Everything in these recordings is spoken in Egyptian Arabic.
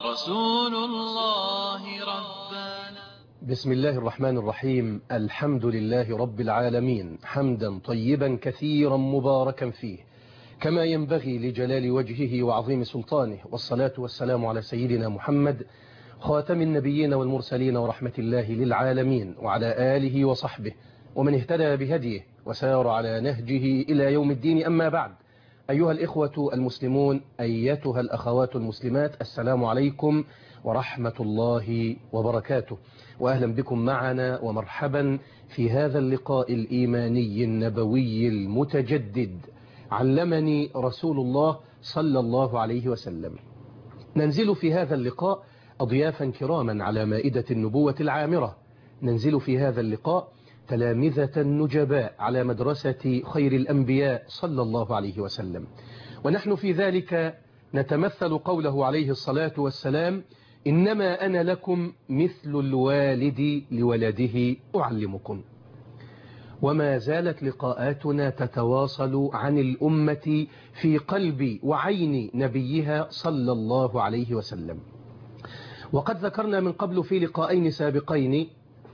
رسول الله ربنا بسم الله الرحمن الرحيم الحمد لله رب العالمين حمدا طيبا كثيرا مباركا فيه كما ينبغي لجلال وجهه وعظيم سلطانه والصلاة والسلام على سيدنا محمد خاتم النبيين والمرسلين ورحمة الله للعالمين وعلى آله وصحبه ومن اهتدى بهديه وسار على نهجه إلى يوم الدين أما بعد أيها الإخوة المسلمون أيتها الأخوات المسلمات السلام عليكم ورحمة الله وبركاته وأهلا بكم معنا ومرحبا في هذا اللقاء الإيماني النبوي المتجدد علمني رسول الله صلى الله عليه وسلم ننزل في هذا اللقاء أضيافا كراما على مائدة النبوة العامرة ننزل في هذا اللقاء تلامذة نجباء على مدرسة خير الأنبياء صلى الله عليه وسلم ونحن في ذلك نتمثل قوله عليه الصلاة والسلام إنما أنا لكم مثل الوالد لولده أعلمكم وما زالت لقاءاتنا تتواصل عن الأمة في قلب وعين نبيها صلى الله عليه وسلم وقد ذكرنا من قبل في لقاءين سابقين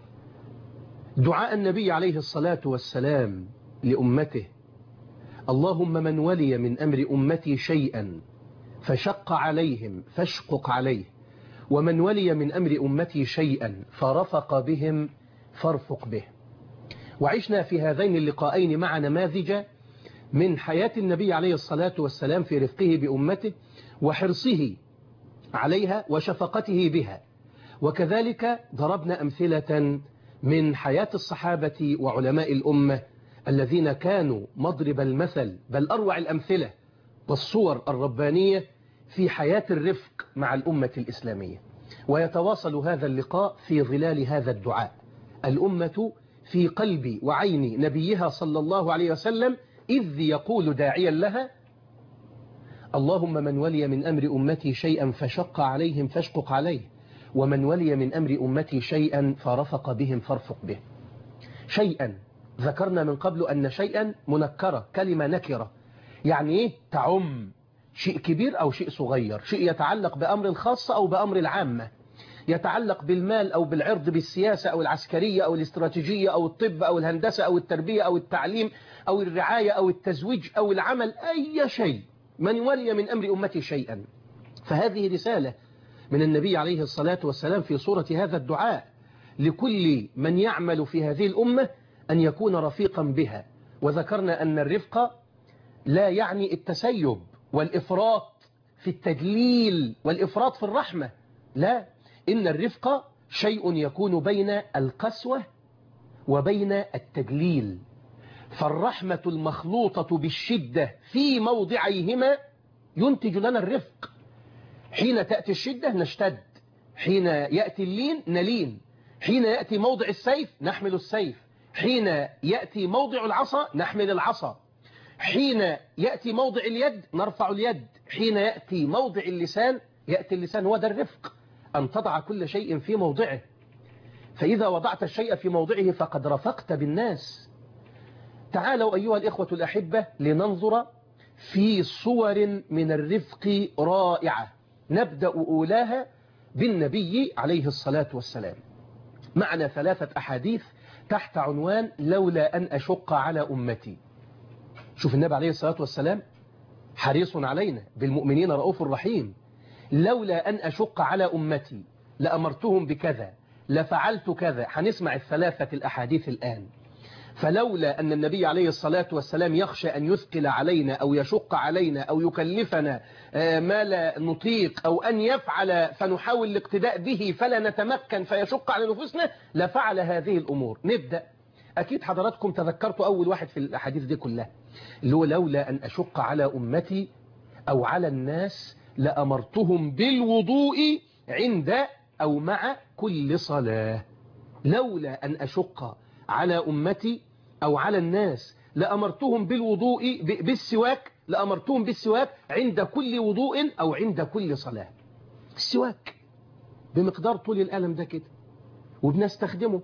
دعاء النبي عليه الصلاة والسلام لأمته اللهم من ولي من أمر أمتي شيئا فشق عليهم فاشقق عليه ومن ولي من أمر أمتي شيئا فرفق بهم فارفق به وعشنا في هذين اللقاءين مع نماذج من حياة النبي عليه الصلاة والسلام في رفقه بأمته وحرصه عليها وشفقته بها وكذلك ضربنا أمثلة من حياة الصحابة وعلماء الأمة الذين كانوا مضرب المثل بل أروع الأمثلة والصور الربانية في حياة الرفق مع الأمة الإسلامية ويتواصل هذا اللقاء في ظلال هذا الدعاء الأمة في قلب وعين نبيها صلى الله عليه وسلم إذ يقول داعيا لها اللهم من ولي من أمر أمتي شيئا فشق عليهم فاشقق عليه ومن ولي من أمر أمتي شيئا فرفق بهم فارفق به شيئا ذكرنا من قبل أن شيئا منكرة كلمة نكرة يعني إيه تعم شيء كبير أو شيء صغير شيء يتعلق بأمر الخاصة أو بأمر العامة يتعلق بالمال أو بالعرض بالسياسة أو العسكرية أو الاستراتيجية أو الطب أو الهندسة أو التربية أو التعليم أو الرعاية أو التزويج أو العمل أي شيء من ولي من أمر أمتي شيئا فهذه رسالة من النبي عليه الصلاة والسلام في صورة هذا الدعاء لكل من يعمل في هذه الأمة أن يكون رفيقا بها وذكرنا أن الرفق لا يعني التسيب والإفراط في التدليل والإفراط في الرحمة لا إن الرفق شيء يكون بين القسوة وبين التدليل فالرحمة المخلوطة بالشدة في موضعيهما ينتج لنا الرفق حين تأتي الشدة نشتد حين يأتي اللين نلين حين يأتي موضع السيف نحمل السيف حين يأتي موضع العصا نحمل العصا حين يأتي موضع اليد نرفع اليد حين يأتي موضع اللسان يأتي اللسان هو ده الرفق أن تضع كل شيء في موضعه فإذا وضعت الشيء في موضعه فقد رفقت بالناس تعالوا أيها الإخوة الأحبة لننظر في صور من الرفق رائعة نبدأ أولاها بالنبي عليه الصلاة والسلام معنا ثلاثة أحاديث تحت عنوان لولا أن أشق على أمتي شوف النبي عليه الصلاة والسلام حريص علينا بالمؤمنين رؤوف رحيم لولا أن أشق على أمتي لأمرتهم بكذا لفعلت كذا هنسمع الثلاثة الأحاديث الآن فلولا أن النبي عليه الصلاة والسلام يخشى أن يثقل علينا أو يشق علينا أو يكلفنا ما لا نطيق أو أن يفعل فنحاول الاقتداء به فلا نتمكن فيشق على نفوسنا لفعل هذه الأمور نبدأ أكيد حضراتكم تذكرتوا أول واحد في الأحاديث دي كلها اللي هو لولا أن أشق على أمتي أو على الناس لأمرتهم بالوضوء عند أو مع كل صلاة لولا أن أشق على أمتي أو على الناس لأمرتهم بالوضوء بالسواك لأمرتهم بالسواك عند كل وضوء أو عند كل صلاة السواك بمقدار طول القلم ده كده وبنستخدمه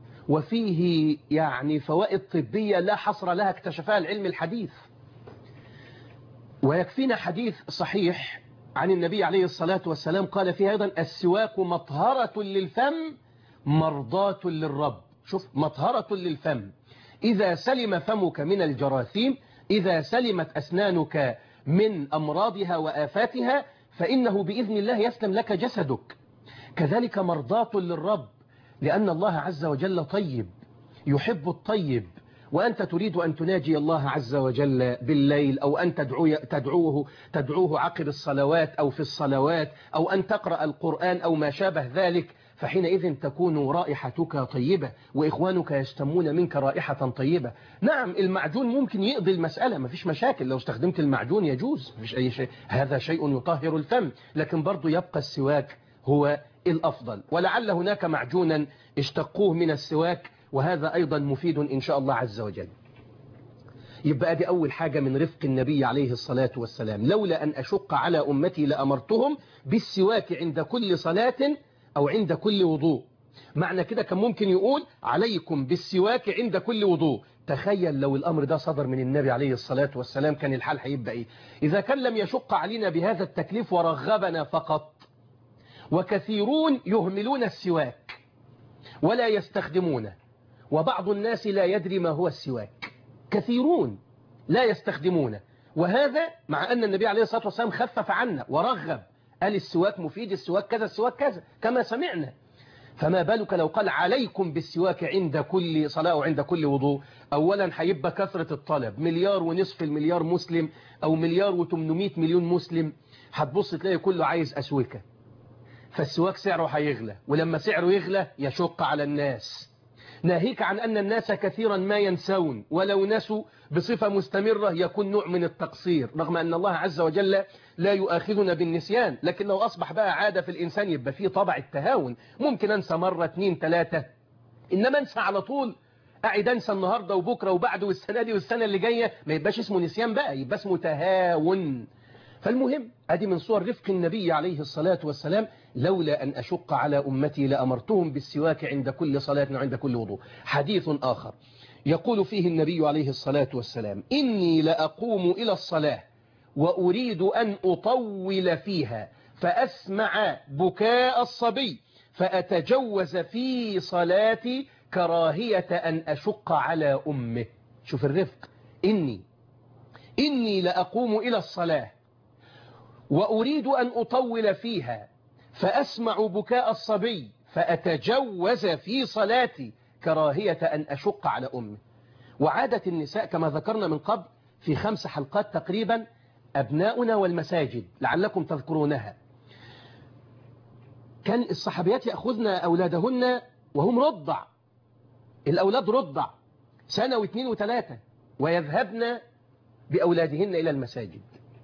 وفيه يعني فوائد طبية لا حصر لها اكتشفها العلم الحديث ويكفينا حديث صحيح عن النبي عليه الصلاة والسلام قال فيها أيضا السواك مطهرة للفم مرضاة للرب شوف مطهرة للفم إذا سلم فمك من الجراثيم إذا سلمت أسنانك من أمراضها وآفاتها فإنه بإذن الله يسلم لك جسدك كذلك مرضاة للرب لأن الله عز وجل طيب يحب الطيب وأنت تريد أن تناجي الله عز وجل بالليل أو أن تدعو تدعوه, تدعوه عقب الصلوات أو في الصلوات أو أن تقرأ القرآن أو ما شابه ذلك فحينئذ تكون رائحتك طيبة وإخوانك يشتمون منك رائحة طيبة نعم المعجون ممكن يقضي المسألة ما فيش مشاكل لو استخدمت المعجون يجوز مفيش أي شيء هذا شيء يطهر الفم لكن برضو يبقى السواك هو الأفضل ولعل هناك معجونا اشتقوه من السواك وهذا أيضا مفيد إن شاء الله عز وجل يبقى دي أول حاجة من رفق النبي عليه الصلاة والسلام لولا أن أشق على أمتي لأمرتهم بالسواك عند كل صلاة أو عند كل وضوء معنى كده كان ممكن يقول عليكم بالسواك عند كل وضوء تخيل لو الأمر ده صدر من النبي عليه الصلاة والسلام كان الحال هيبقى إيه إذا كان لم يشق علينا بهذا التكليف ورغبنا فقط وكثيرون يهملون السواك ولا يستخدمونه وبعض الناس لا يدري ما هو السواك كثيرون لا يستخدمونه وهذا مع أن النبي عليه الصلاة والسلام خفف عنا ورغب قال السواك مفيد السواك كذا السواك كذا كما سمعنا فما بالك لو قال عليكم بالسواك عند كل صلاة أو عند كل وضوء أولا هيبقى كثرة الطلب مليار ونصف المليار مسلم أو مليار وتمنمية مليون مسلم هتبص تلاقي كله عايز أسوكة فالسواك سعره هيغلى ولما سعره يغلى يشق على الناس ناهيك عن أن الناس كثيرا ما ينسون ولو نسوا بصفة مستمرة يكون نوع من التقصير رغم أن الله عز وجل لا يؤاخذنا بالنسيان لكن لو أصبح بقى عادة في الإنسان يبقى فيه طبع التهاون ممكن أنسى مرة اثنين ثلاثة إنما أنسى على طول قاعد أنسى النهاردة وبكرة وبعده والسنة دي والسنة اللي جاية ما يبقاش اسمه نسيان بقى يبقى اسمه تهاون فالمهم ادي من صور رفق النبي عليه الصلاة والسلام لولا أن أشق على أمتي لأمرتهم بالسواك عند كل صلاة وعند كل وضوء حديث آخر يقول فيه النبي عليه الصلاة والسلام إني لأقوم إلى الصلاة وأريد أن أطول فيها فأسمع بكاء الصبي فأتجوز في صلاتي كراهية أن أشق على أمه شوف الرفق إني إني لأقوم إلى الصلاة وأريد أن أطول فيها فأسمع بكاء الصبي فأتجوز في صلاتي كراهية أن أشق على أمي وعادة النساء كما ذكرنا من قبل في خمس حلقات تقريبا أبناؤنا والمساجد لعلكم تذكرونها كان الصحابيات يأخذن أولادهن وهم رضع الأولاد رضع سنة واثنين وثلاثة ويذهبن بأولادهن إلى المساجد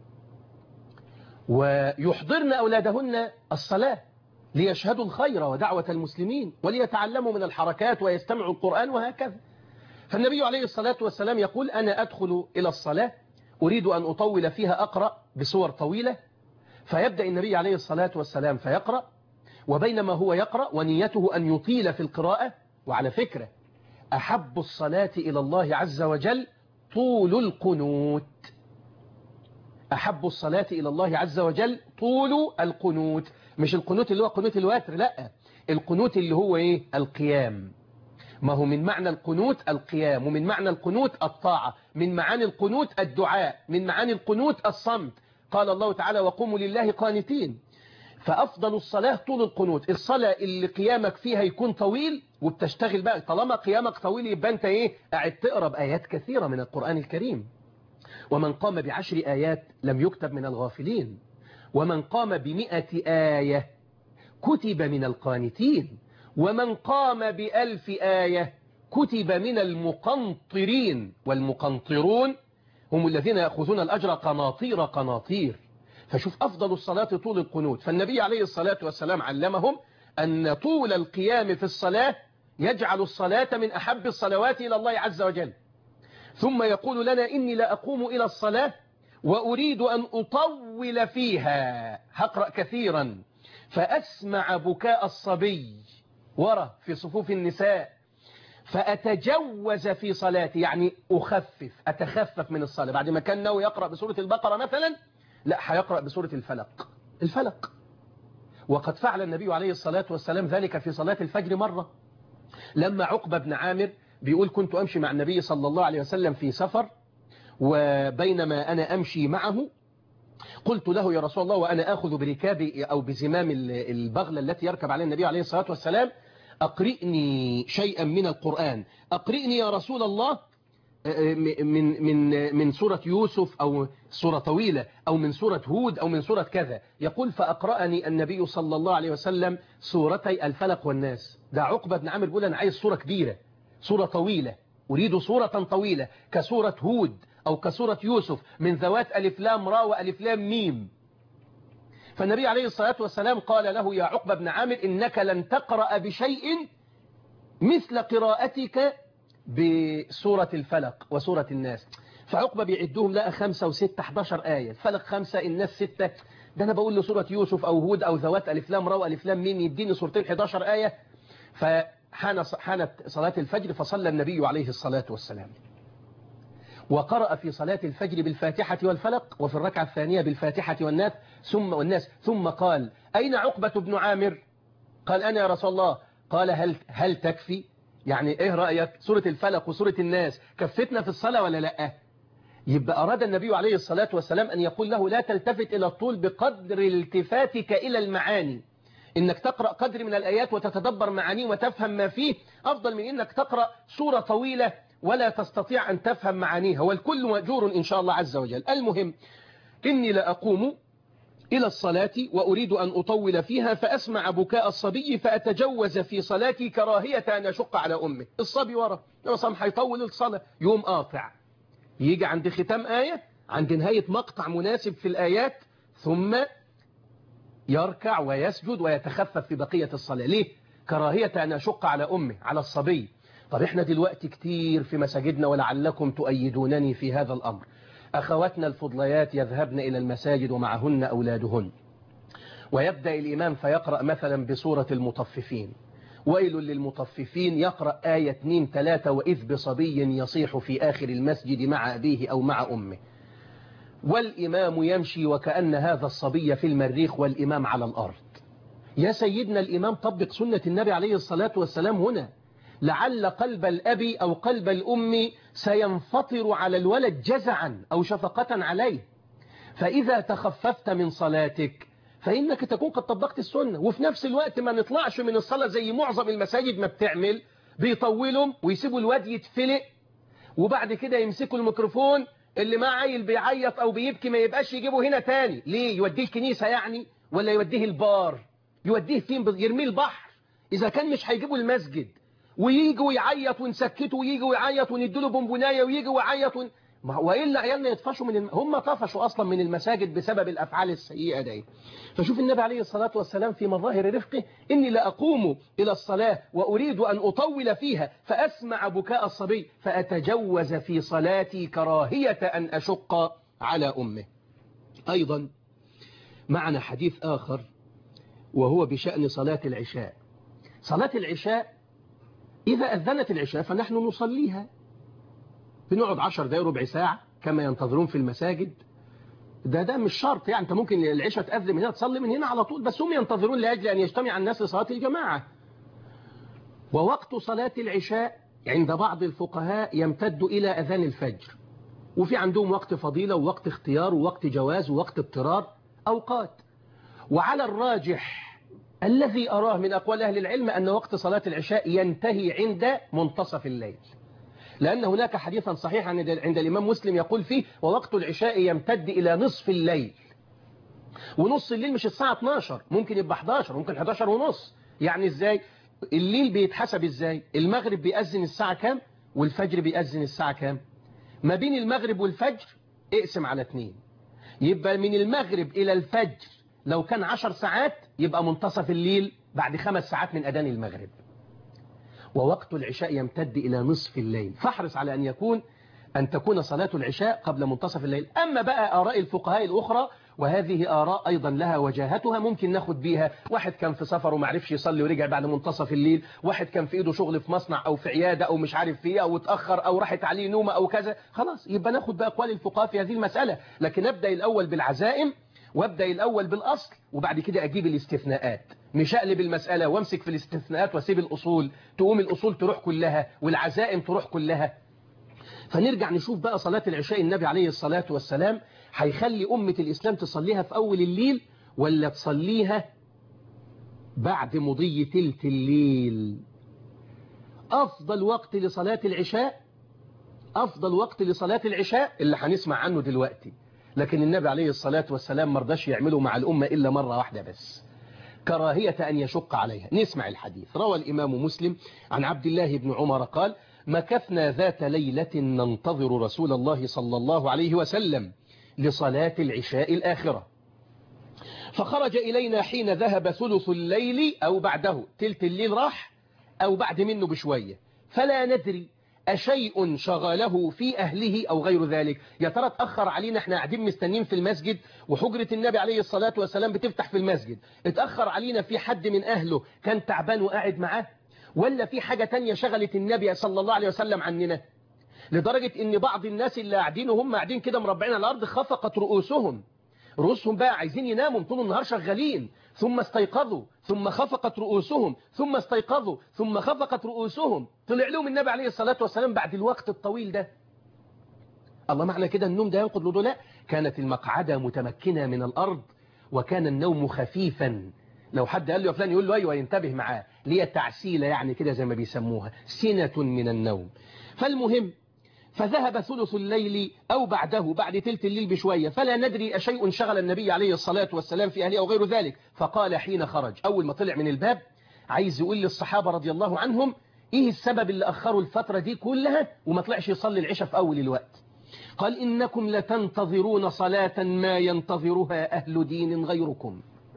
ويحضرن أولادهن الصلاة ليشهدوا الخير ودعوة المسلمين وليتعلموا من الحركات ويستمعوا القرآن وهكذا فالنبي عليه الصلاة والسلام يقول أنا أدخل إلى الصلاة أريد أن أطول فيها أقرأ بصور طويلة فيبدأ النبي عليه الصلاة والسلام فيقرأ وبينما هو يقرأ ونيته أن يطيل في القراءة وعلى فكرة أحب الصلاة إلى الله عز وجل طول القنوت أحب الصلاة إلى الله عز وجل طول القنوت مش القنوت اللي هو قنوت الوتر لا القنوت اللي هو إيه القيام ما هو من معنى القنوت القيام ومن معنى القنوت الطاعة من معاني القنوت الدعاء من معاني القنوت الصمت قال الله تعالى وقوموا لله قانتين فأفضل الصلاة طول القنوت الصلاة اللي قيامك فيها يكون طويل وبتشتغل بقى طالما قيامك طويل يبقى انت ايه قاعد تقرا بآيات كثيرة من القرآن الكريم ومن قام بعشر آيات لم يكتب من الغافلين ومن قام بمئة آية كتب من القانتين ومن قام بألف آية كتب من المقنطرين والمقنطرون هم الذين يأخذون الأجر قناطير قناطير فشوف أفضل الصلاة طول القنوت فالنبي عليه الصلاة والسلام علمهم أن طول القيام في الصلاة يجعل الصلاة من أحب الصلوات إلى الله عز وجل ثم يقول لنا إني لا أقوم إلى الصلاة وأريد أن أطول فيها هقرأ كثيرا فأسمع بكاء الصبي ورا في صفوف النساء فأتجوز في صلاتي يعني أخفف أتخفف من الصلاة بعد ما كان ناوي يقرأ بسورة البقرة مثلا لا هيقرأ بسورة الفلق الفلق وقد فعل النبي عليه الصلاة والسلام ذلك في صلاة الفجر مرة لما عقبة بن عامر بيقول كنت أمشي مع النبي صلى الله عليه وسلم في سفر وبينما أنا أمشي معه قلت له يا رسول الله وأنا آخذ بركابي أو بزمام البغلة التي يركب عليها النبي عليه الصلاة والسلام أقرئني شيئا من القرآن أقرئني يا رسول الله من من من سورة يوسف أو سورة طويلة أو من سورة هود أو من سورة كذا يقول فأقرأني النبي صلى الله عليه وسلم سورتي الفلق والناس ده عقبة بن عامر بيقول أنا عايز سورة كبيرة سورة طويلة أريد سورة طويلة كسورة هود أو كسورة يوسف من ذوات ألف لام را وألف لام ميم فالنبي عليه الصلاة والسلام قال له يا عقبة بن عامر إنك لن تقرأ بشيء مثل قراءتك بسورة الفلق وسورة الناس فعقبة بيعدهم لقى خمسة وستة 11 آية الفلق خمسة الناس ستة ده أنا بقول له سورة يوسف أو هود أو ذوات ألف لام را وألف لام ميم يديني سورتين 11 آية فحان حانت صلاة الفجر فصلى النبي عليه الصلاة والسلام وقرأ في صلاة الفجر بالفاتحة والفلق وفي الركعة الثانية بالفاتحة والناس ثم والناس ثم قال أين عقبة بن عامر قال أنا يا رسول الله قال هل, هل تكفي يعني إيه رأيك سورة الفلق وسورة الناس كفتنا في الصلاة ولا لا يبقى أراد النبي عليه الصلاة والسلام أن يقول له لا تلتفت إلى الطول بقدر التفاتك إلى المعاني إنك تقرأ قدر من الآيات وتتدبر معانيه وتفهم ما فيه أفضل من إنك تقرأ سورة طويلة ولا تستطيع أن تفهم معانيها والكل مأجور إن شاء الله عز وجل المهم إني لأقوم إلى الصلاة وأريد أن أطول فيها فأسمع بكاء الصبي فأتجوز في صلاتي كراهية أن أشق على أمه الصبي ورا لو صم هيطول الصلاة يوم قاطع يجي عند ختام آية عند نهاية مقطع مناسب في الآيات ثم يركع ويسجد ويتخفف في بقية الصلاة ليه؟ كراهية أن أشق على أمه على الصبي طب احنا دلوقتي كتير في مساجدنا ولعلكم تؤيدونني في هذا الأمر أخواتنا الفضليات يذهبن إلى المساجد ومعهن أولادهن ويبدأ الإمام فيقرأ مثلا بسورة المطففين ويل للمطففين يقرأ آية 2 3 وإذ بصبي يصيح في آخر المسجد مع أبيه أو مع أمه والإمام يمشي وكأن هذا الصبي في المريخ والإمام على الأرض يا سيدنا الإمام طبق سنة النبي عليه الصلاة والسلام هنا لعل قلب الأب أو قلب الأم سينفطر على الولد جزعا أو شفقة عليه فإذا تخففت من صلاتك فإنك تكون قد طبقت السنة وفي نفس الوقت ما نطلعش من الصلاة زي معظم المساجد ما بتعمل بيطولهم ويسيبوا الواد يتفلق وبعد كده يمسكوا الميكروفون اللي ما عيل بيعيط أو بيبكي ما يبقاش يجيبه هنا تاني ليه يوديه الكنيسة يعني ولا يوديه البار يوديه فين يرميه البحر إذا كان مش هيجيبوا المسجد ويجي ويعيط ونسكته ويجي ويعيط ونديله بونبونايه ويجي ويعيط ون... والا عيالنا يطفشوا من الم... هم طفشوا اصلا من المساجد بسبب الافعال السيئه دي فشوف النبي عليه الصلاه والسلام في مظاهر رفقه اني لاقوم الى الصلاه واريد ان اطول فيها فاسمع بكاء الصبي فاتجوز في صلاتي كراهيه ان اشق على امه ايضا معنا حديث اخر وهو بشان صلاه العشاء صلاه العشاء إذا أذنت العشاء فنحن نصليها بنقعد عشر دقايق ربع ساعة كما ينتظرون في المساجد ده ده مش شرط يعني أنت ممكن العشاء تأذن من هنا تصلي من هنا على طول بس هم ينتظرون لأجل أن يجتمع الناس لصلاة الجماعة ووقت صلاة العشاء عند بعض الفقهاء يمتد إلى أذان الفجر وفي عندهم وقت فضيلة ووقت اختيار ووقت جواز ووقت اضطرار أوقات وعلى الراجح الذي أراه من أقوال أهل العلم أن وقت صلاة العشاء ينتهي عند منتصف الليل لأن هناك حديثا صحيحا عند الإمام مسلم يقول فيه ووقت العشاء يمتد إلى نصف الليل ونص الليل مش الساعة 12 ممكن يبقى 11 ممكن 11 ونص يعني إزاي الليل بيتحسب إزاي المغرب بيأذن الساعة كام والفجر بيأذن الساعة كام ما بين المغرب والفجر اقسم على اتنين يبقى من المغرب إلى الفجر لو كان عشر ساعات يبقى منتصف الليل بعد خمس ساعات من أذان المغرب ووقت العشاء يمتد إلى نصف الليل فاحرص على أن يكون أن تكون صلاة العشاء قبل منتصف الليل أما بقى آراء الفقهاء الأخرى وهذه آراء أيضا لها وجاهتها ممكن ناخد بيها واحد كان في سفر وما عرفش يصلي ورجع بعد منتصف الليل واحد كان في إيده شغل في مصنع أو في عيادة أو مش عارف فيه أو اتأخر أو راحت عليه نومة أو كذا خلاص يبقى ناخد بقى أقوال الفقهاء في هذه المسألة لكن نبدأ الأول بالعزائم وابدأ الأول بالأصل وبعد كده أجيب الاستثناءات مش أقلب المسألة وامسك في الاستثناءات واسيب الأصول تقوم الأصول تروح كلها والعزائم تروح كلها فنرجع نشوف بقى صلاة العشاء النبي عليه الصلاة والسلام هيخلي أمة الإسلام تصليها في أول الليل ولا تصليها بعد مضي تلت الليل أفضل وقت لصلاة العشاء أفضل وقت لصلاة العشاء اللي هنسمع عنه دلوقتي لكن النبي عليه الصلاة والسلام مرضاش يعمله مع الأمة إلا مرة واحدة بس كراهية أن يشق عليها نسمع الحديث روى الإمام مسلم عن عبد الله بن عمر قال مكثنا ذات ليلة ننتظر رسول الله صلى الله عليه وسلم لصلاة العشاء الآخرة فخرج إلينا حين ذهب ثلث الليل أو بعده تلت الليل راح أو بعد منه بشوية فلا ندري أشيء شغله في أهله أو غير ذلك يا ترى اتأخر علينا احنا قاعدين مستنين في المسجد وحجرة النبي عليه الصلاة والسلام بتفتح في المسجد اتأخر علينا في حد من أهله كان تعبان وقاعد معاه ولا في حاجة تانية شغلت النبي صلى الله عليه وسلم عننا لدرجة ان بعض الناس اللي قاعدين وهم قاعدين كده مربعين على الأرض خفقت رؤوسهم رؤوسهم بقى عايزين يناموا طول النهار شغالين ثم استيقظوا ثم خفقت رؤوسهم ثم استيقظوا ثم خفقت رؤوسهم طلع لهم النبي عليه الصلاة والسلام بعد الوقت الطويل ده الله معنى كده النوم ده ينقض له لا كانت المقعدة متمكنة من الأرض وكان النوم خفيفا لو حد قال له يا فلان يقول له أيوة ينتبه معاه ليه تعسيلة يعني كده زي ما بيسموها سنة من النوم فالمهم فذهب ثلث الليل أو بعده بعد تلت الليل بشوية فلا ندري أشيء شغل النبي عليه الصلاة والسلام في أهله أو غير ذلك فقال حين خرج أول ما طلع من الباب عايز يقول للصحابة رضي الله عنهم إيه السبب اللي أخروا الفترة دي كلها وما طلعش يصلي العشاء في أول الوقت قال إنكم لتنتظرون صلاة ما ينتظرها أهل دين غيركم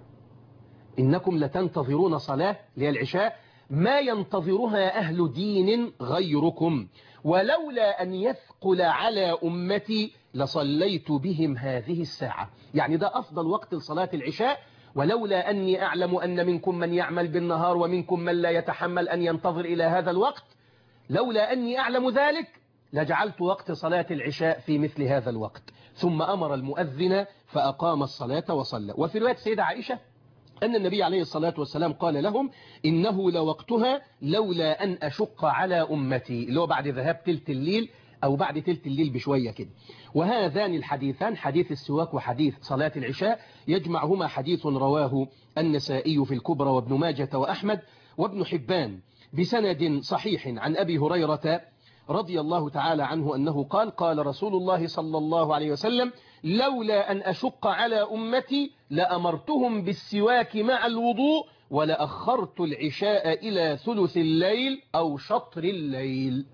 إنكم لتنتظرون صلاة اللي هي العشاء ما ينتظرها أهل دين غيركم ولولا أن يثقل على أمتي لصليت بهم هذه الساعة يعني ده أفضل وقت لصلاة العشاء ولولا أني أعلم أن منكم من يعمل بالنهار ومنكم من لا يتحمل أن ينتظر إلى هذا الوقت لولا أني أعلم ذلك لجعلت وقت صلاة العشاء في مثل هذا الوقت ثم أمر المؤذن فأقام الصلاة وصلى وفي رواية سيدة عائشة أن النبي عليه الصلاة والسلام قال لهم إنه لوقتها لولا أن أشق على أمتي اللي هو بعد ذهاب تلت الليل أو بعد تلت الليل بشوية كده وهذان الحديثان حديث السواك وحديث صلاة العشاء يجمعهما حديث رواه النسائي في الكبرى وابن ماجة وأحمد وابن حبان بسند صحيح عن أبي هريرة رضي الله تعالى عنه أنه قال قال رسول الله صلى الله عليه وسلم لولا أن أشق على أمتي لأمرتهم بالسواك مع الوضوء ولأخرت العشاء إلى ثلث الليل أو شطر الليل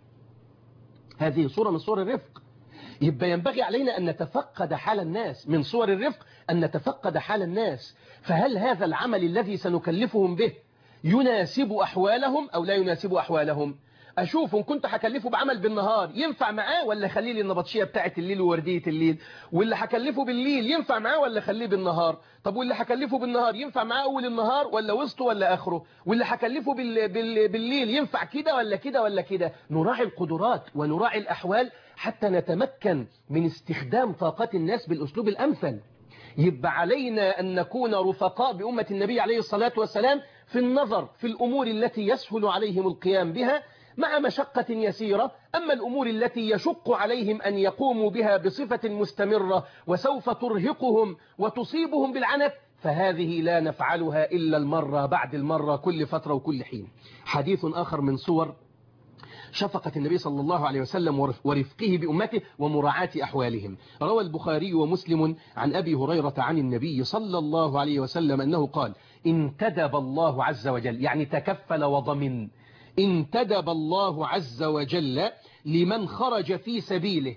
هذه صورة من صور الرفق يبقى ينبغي علينا أن نتفقد حال الناس من صور الرفق أن نتفقد حال الناس فهل هذا العمل الذي سنكلفهم به يناسب أحوالهم أو لا يناسب أحوالهم أشوف إن كنت هكلفه بعمل بالنهار ينفع معاه ولا خليه لي النبطشية بتاعة الليل ووردية الليل واللي هكلفه بالليل ينفع معاه ولا خليه بالنهار طب واللي هكلفه بالنهار ينفع معاه أول النهار ولا وسطه ولا آخره واللي هكلفه بال... بال... بالليل ينفع كده ولا كده ولا كده نراعي القدرات ونراعي الأحوال حتى نتمكن من استخدام طاقات الناس بالأسلوب الأمثل يبقى علينا أن نكون رفقاء بأمة النبي عليه الصلاة والسلام في النظر في الأمور التي يسهل عليهم القيام بها مع مشقة يسيرة أما الأمور التي يشق عليهم أن يقوموا بها بصفة مستمرة وسوف ترهقهم وتصيبهم بالعنت فهذه لا نفعلها إلا المرة بعد المرة كل فترة وكل حين حديث آخر من صور شفقة النبي صلى الله عليه وسلم ورفقه بأمته ومراعاة أحوالهم روى البخاري ومسلم عن أبي هريرة عن النبي صلى الله عليه وسلم أنه قال انتدب الله عز وجل يعني تكفل وضمن انتدب الله عز وجل لمن خرج في سبيله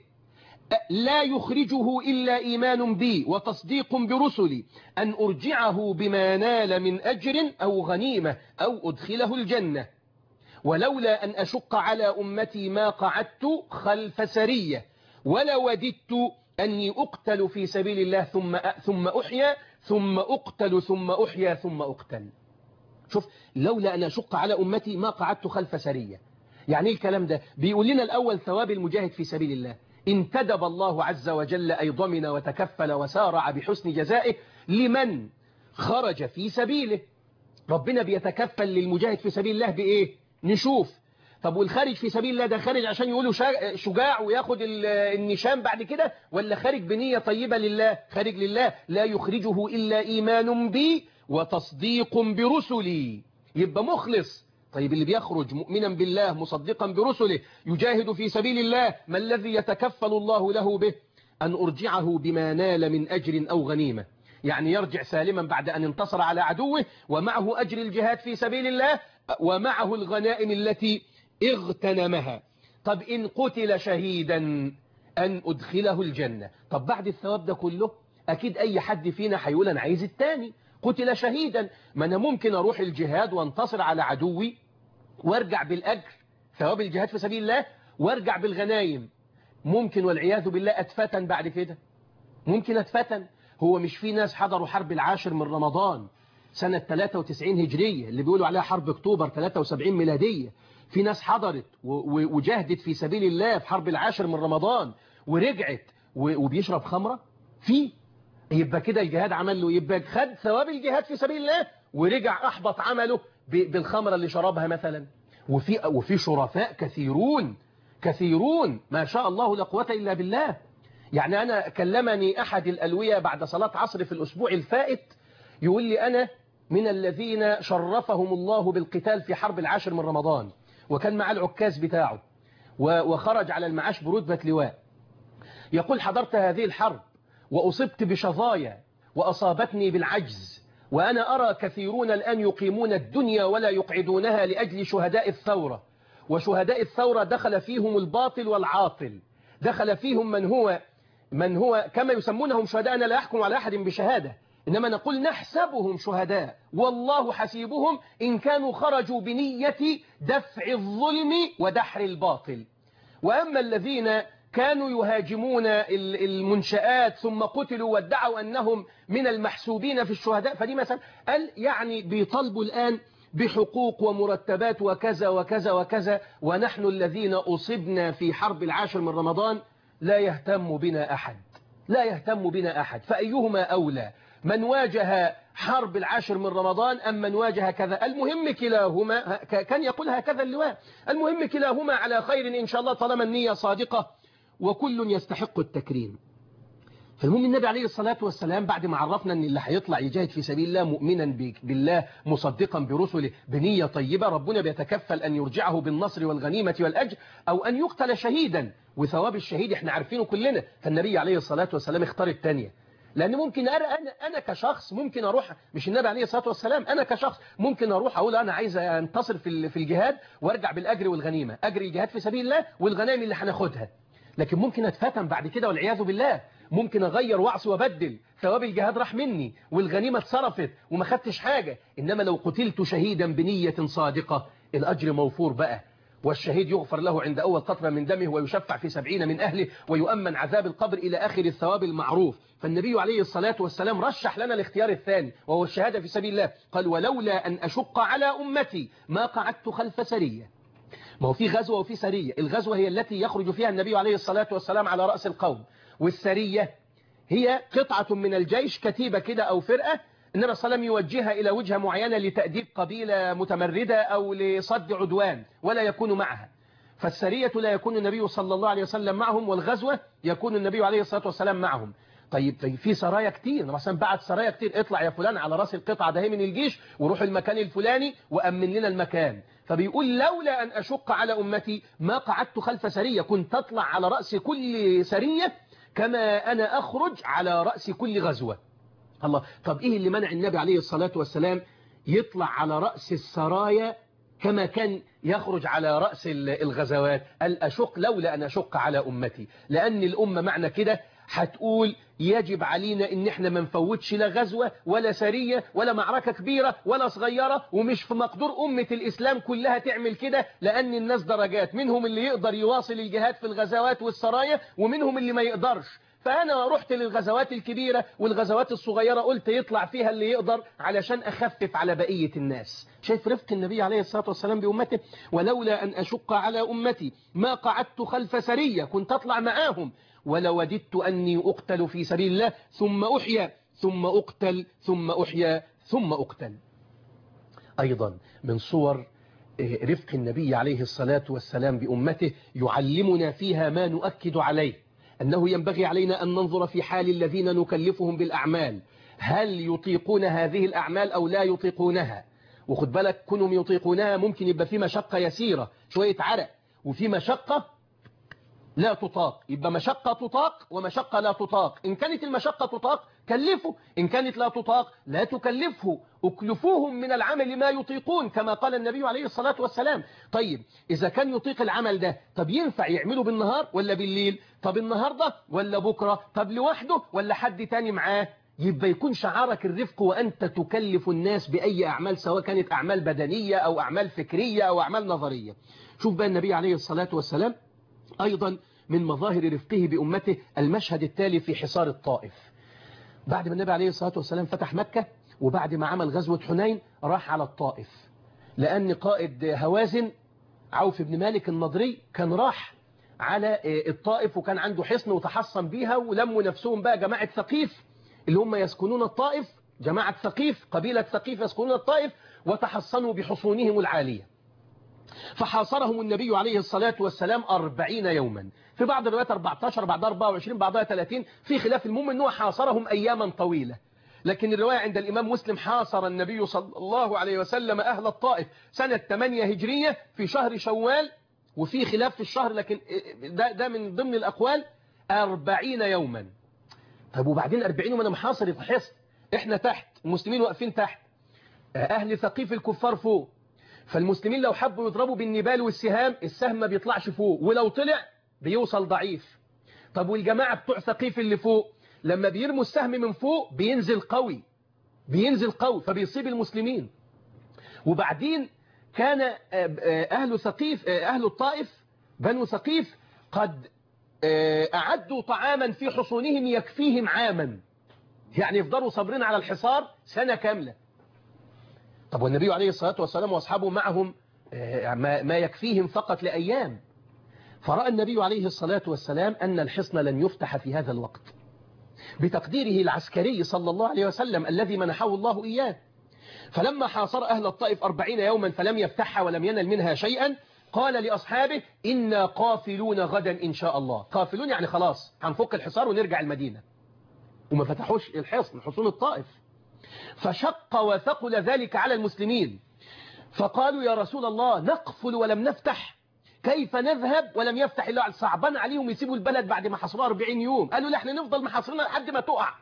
لا يخرجه إلا إيمان بي وتصديق برسلي أن أرجعه بما نال من أجر أو غنيمة أو أدخله الجنة ولولا أن أشق على أمتي ما قعدت خلف سرية ولا وددت أني أقتل في سبيل الله ثم ثم أحيا ثم أقتل ثم أحيا ثم أقتل شوف لولا أن أشق على أمتي ما قعدت خلف سرية يعني ايه الكلام ده بيقول لنا الأول ثواب المجاهد في سبيل الله انتدب الله عز وجل أي ضمن وتكفل وسارع بحسن جزائه لمن خرج في سبيله ربنا بيتكفل للمجاهد في سبيل الله بإيه نشوف طب والخارج في سبيل الله ده خارج عشان يقولوا شا- شجاع وياخد ال- النشان بعد كده ولا خارج بنية طيبة لله خارج لله لا يخرجه إلا إيمان بي وتصديق برسلي يبقى مخلص طيب اللي بيخرج مؤمنا بالله مصدقا برسله يجاهد في سبيل الله ما الذي يتكفل الله له به أن أرجعه بما نال من أجر أو غنيمة يعني يرجع سالما بعد أن انتصر على عدوه ومعه أجر الجهاد في سبيل الله ومعه الغنائم التي اغتنمها طب إن قتل شهيدا أن أدخله الجنة طب بعد الثواب ده كله أكيد أي حد فينا هيقول أنا عايز التاني قتل شهيدا ما أنا ممكن أروح الجهاد وانتصر على عدوي وارجع بالأجر ثواب الجهاد في سبيل الله وارجع بالغنايم ممكن والعياذ بالله أتفتن بعد كده ممكن أتفتن هو مش في ناس حضروا حرب العاشر من رمضان سنة 93 هجرية اللي بيقولوا عليها حرب اكتوبر 73 ميلادية في ناس حضرت و- و- وجاهدت في سبيل الله في حرب العاشر من رمضان ورجعت و- وبيشرب خمرة في يبقى كده الجهاد عمل له يبقى خد ثواب الجهاد في سبيل الله ورجع أحبط عمله ب- بالخمرة اللي شربها مثلا وفي وفي شرفاء كثيرون كثيرون ما شاء الله لا قوة إلا بالله يعني أنا كلمني أحد الألوية بعد صلاة عصر في الأسبوع الفائت يقول لي أنا من الذين شرفهم الله بالقتال في حرب العاشر من رمضان وكان معاه العكاز بتاعه و- وخرج على المعاش برتبة لواء يقول حضرت هذه الحرب وأصبت بشظايا وأصابتني بالعجز وأنا أرى كثيرون الآن يقيمون الدنيا ولا يقعدونها لأجل شهداء الثورة وشهداء الثورة دخل فيهم الباطل والعاطل دخل فيهم من هو من هو كما يسمونهم شهداء أنا لا أحكم على أحد بشهادة إنما نقول نحسبهم شهداء والله حسيبهم إن كانوا خرجوا بنية دفع الظلم ودحر الباطل وأما الذين كانوا يهاجمون ال- المنشآت ثم قتلوا وادعوا أنهم من المحسوبين في الشهداء فدي مثلا قال يعني بيطالبوا الآن بحقوق ومرتبات وكذا وكذا وكذا ونحن الذين أصبنا في حرب العاشر من رمضان لا يهتم بنا أحد لا يهتم بنا أحد فأيهما أولى من واجه حرب العاشر من رمضان أم من واجه كذا المهم كلاهما ك- كان يقول هكذا اللواء المهم كلاهما على خير إن شاء الله طالما النية صادقة وكل يستحق التكريم فالمهم النبي عليه الصلاة والسلام بعد ما عرفنا أن اللي هيطلع يجاهد في سبيل الله مؤمنا ب- بالله مصدقا برسله بنية طيبة ربنا بيتكفل أن يرجعه بالنصر والغنيمة والأجر أو أن يقتل شهيدا وثواب الشهيد احنا عارفينه كلنا فالنبي عليه الصلاة والسلام اختار الثانية لأن ممكن أنا, أنا, أنا كشخص ممكن أروح مش النبي عليه الصلاة والسلام أنا كشخص ممكن أروح أقول أنا عايز أنتصر في ال- في الجهاد وأرجع بالأجر والغنيمة أجر الجهاد في سبيل الله والغنائم اللي هناخدها لكن ممكن أتفتن بعد كده والعياذ بالله ممكن أغير وأعصي وأبدل ثواب الجهاد راح مني والغنيمة اتصرفت وما خدتش حاجة إنما لو قتلت شهيدا بنية صادقة الأجر موفور بقى والشهيد يغفر له عند أول قطرة من دمه ويشفع في سبعين من أهله ويؤمن عذاب القبر إلى آخر الثواب المعروف فالنبي عليه الصلاة والسلام رشح لنا الاختيار الثاني وهو الشهادة في سبيل الله قال ولولا أن أشق على أمتي ما قعدت خلف سرية ما هو في غزوة وفي سرية الغزوة هي التي يخرج فيها النبي عليه الصلاة والسلام على رأس القوم والسرية هي قطعة من الجيش كتيبة كده أو فرقة النبي صلى الله عليه وسلم يوجهها إلى وجهة معينة لتأديب قبيلة متمردة أو لصد عدوان ولا يكون معها فالسرية لا يكون النبي صلى الله عليه وسلم معهم والغزوة يكون النبي عليه الصلاة والسلام معهم طيب طيب في سرايا كتير مثلا بعت سرايا كتير اطلع يا فلان على راس القطعة ده من الجيش وروح المكان الفلاني وأمن لنا المكان فبيقول لولا أن أشق على أمتي ما قعدت خلف سرية كنت أطلع على رأس كل سرية كما أنا أخرج على رأس كل غزوة الله طب إيه اللي منع النبي عليه الصلاة والسلام يطلع على رأس السرايا كما كان يخرج على رأس ال- الغزوات قال أشق لولا أن أشق على أمتي لأن الأمة معنى كده هتقول يجب علينا ان احنا ما نفوتش لا غزوة ولا سرية ولا معركة كبيرة ولا صغيرة ومش في مقدور أمة الإسلام كلها تعمل كده لأن الناس درجات منهم اللي يقدر يواصل الجهاد في الغزوات والسرايا ومنهم اللي ما يقدرش فأنا رحت للغزوات الكبيرة والغزوات الصغيرة قلت يطلع فيها اللي يقدر علشان أخفف على بقية الناس شايف رفق النبي عليه الصلاة والسلام بأمته ولولا أن أشق على أمتي ما قعدت خلف سرية كنت أطلع معاهم ولوددت أني أقتل في سبيل الله ثم أحيا ثم أقتل ثم أحيا ثم أقتل أيضا من صور رفق النبي عليه الصلاة والسلام بأمته يعلمنا فيها ما نؤكد عليه أنه ينبغي علينا أن ننظر في حال الذين نكلفهم بالأعمال هل يطيقون هذه الأعمال أو لا يطيقونها وخد بالك كونهم يطيقونها ممكن يبقى في مشقة يسيرة شوية عرق وفي مشقة لا تطاق يبقى مشقة تطاق ومشقة لا تطاق إن كانت المشقة تطاق كلفه إن كانت لا تطاق لا تكلفه اكلفوهم من العمل ما يطيقون كما قال النبي عليه الصلاة والسلام طيب إذا كان يطيق العمل ده طب ينفع يعمله بالنهار ولا بالليل طب النهاردة ولا بكرة طب لوحده ولا حد تاني معاه يبقى يكون شعارك الرفق وأنت تكلف الناس بأي أعمال سواء كانت أعمال بدنية أو أعمال فكرية أو أعمال نظرية شوف بقى النبي عليه الصلاة والسلام أيضا من مظاهر رفقه بأمته المشهد التالي في حصار الطائف بعد ما النبي عليه الصلاة والسلام فتح مكة وبعد ما عمل غزوة حنين راح على الطائف لأن قائد هوازن عوف بن مالك النضري كان راح على الطائف وكان عنده حصن وتحصن بيها ولموا نفسهم بقى جماعة ثقيف اللي هم يسكنون الطائف جماعة ثقيف قبيلة ثقيف يسكنون الطائف وتحصنوا بحصونهم العالية فحاصرهم النبي عليه الصلاة والسلام أربعين يوما في بعض الروايات 14 بعضها 24 بعضها 30 في خلاف المهم أنه حاصرهم أياما طويلة لكن الرواية عند الإمام مسلم حاصر النبي صلى الله عليه وسلم أهل الطائف سنة 8 هجرية في شهر شوال وفي خلاف في الشهر لكن ده, ده من ضمن الأقوال 40 يوما طب وبعدين 40 يوم أنا محاصر في حصن إحنا تحت المسلمين واقفين تحت أهل ثقيف الكفار فوق فالمسلمين لو حبوا يضربوا بالنبال والسهام السهم ما بيطلعش فوق ولو طلع بيوصل ضعيف طب والجماعة بتوع ثقيف اللي فوق لما بيرموا السهم من فوق بينزل قوي بينزل قوي فبيصيب المسلمين وبعدين كان أهل ثقيف أهل الطائف بنو ثقيف قد أعدوا طعاما في حصونهم يكفيهم عاما يعني يفضلوا صابرين على الحصار سنة كاملة طب والنبي عليه الصلاة والسلام وأصحابه معهم ما يكفيهم فقط لأيام فرأى النبي عليه الصلاة والسلام أن الحصن لن يفتح في هذا الوقت بتقديره العسكري صلى الله عليه وسلم الذي منحه الله إياه فلما حاصر أهل الطائف أربعين يوما فلم يفتحها ولم ينل منها شيئا قال لأصحابه إنا قافلون غدا إن شاء الله قافلون يعني خلاص هنفك الحصار ونرجع المدينة وما فتحوش الحصن حصون الطائف فشق وثقل ذلك على المسلمين فقالوا يا رسول الله نقفل ولم نفتح كيف نذهب ولم يفتح الله صعبان عليهم يسيبوا البلد بعد ما حصروا 40 يوم قالوا لا احنا نفضل محاصرين لحد ما تقع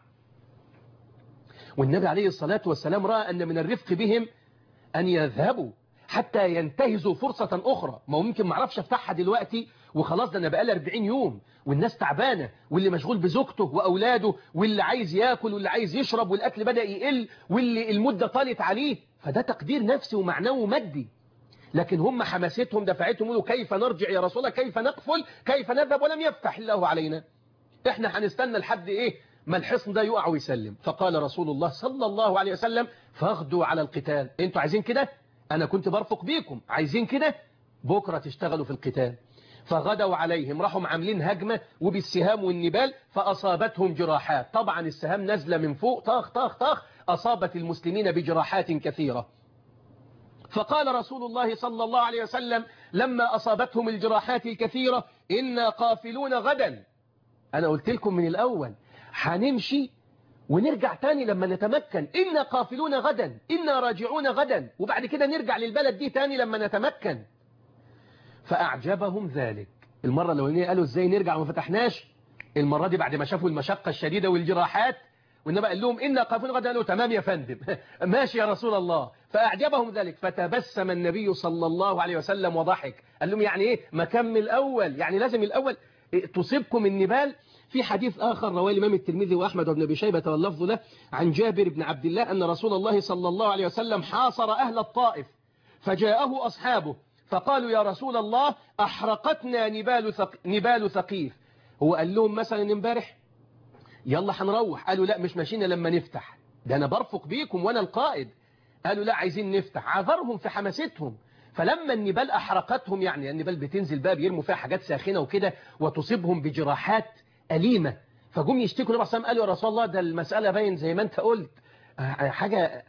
والنبي عليه الصلاة والسلام رأى أن من الرفق بهم أن يذهبوا حتى ينتهزوا فرصة أخرى ما هو ممكن ما اعرفش افتحها دلوقتي وخلاص ده أنا بقالي 40 يوم والناس تعبانة واللي مشغول بزوجته وأولاده واللي عايز ياكل واللي عايز يشرب والأكل بدأ يقل واللي المدة طالت عليه فده تقدير نفسي ومعنوي ومادي لكن هم حماستهم دفعتهم يقولوا كيف نرجع يا رسول الله كيف نقفل كيف نذهب ولم يفتح الله علينا احنا هنستنى لحد ايه ما الحصن ده يقع ويسلم فقال رسول الله صلى الله عليه وسلم فاغدوا على القتال انتوا عايزين كده انا كنت برفق بيكم عايزين كده بكرة تشتغلوا في القتال فغدوا عليهم راحوا عاملين هجمة وبالسهام والنبال فأصابتهم جراحات طبعا السهام نازلة من فوق طاخ طاخ طاخ أصابت المسلمين بجراحات كثيرة فقال رسول الله صلى الله عليه وسلم لما أصابتهم الجراحات الكثيرة إنا قافلون غدا أنا قلت لكم من الأول هنمشي ونرجع تاني لما نتمكن إنا قافلون غدا إنا راجعون غدا وبعد كده نرجع للبلد دي تاني لما نتمكن فأعجبهم ذلك المرة الأولانية قالوا إزاي نرجع وما فتحناش المرة دي بعد ما شافوا المشقة الشديدة والجراحات وإنما قال لهم إنا قافلون غدا قالوا تمام يا فندم ماشي يا رسول الله فأعجبهم ذلك فتبسم النبي صلى الله عليه وسلم وضحك قال لهم يعني إيه ما كم الأول يعني لازم الأول تصيبكم النبال في حديث آخر رواه الإمام الترمذي وأحمد وابن أبي شيبة واللفظ له عن جابر بن عبد الله أن رسول الله صلى الله عليه وسلم حاصر أهل الطائف فجاءه أصحابه فقالوا يا رسول الله أحرقتنا نبال, ثق... نبال ثقيف هو قال لهم مثلا امبارح يلا هنروح قالوا لا مش ماشيين لما نفتح ده أنا برفق بيكم وأنا القائد قالوا لا عايزين نفتح عذرهم في حماستهم فلما النبال أحرقتهم يعني النبال بتنزل بقى بيرموا فيها حاجات ساخنة وكده وتصيبهم بجراحات أليمة فجم يشتكوا النبي صلى الله عليه وسلم قالوا يا رسول الله ده المسألة باين زي ما انت قلت آه، حاجة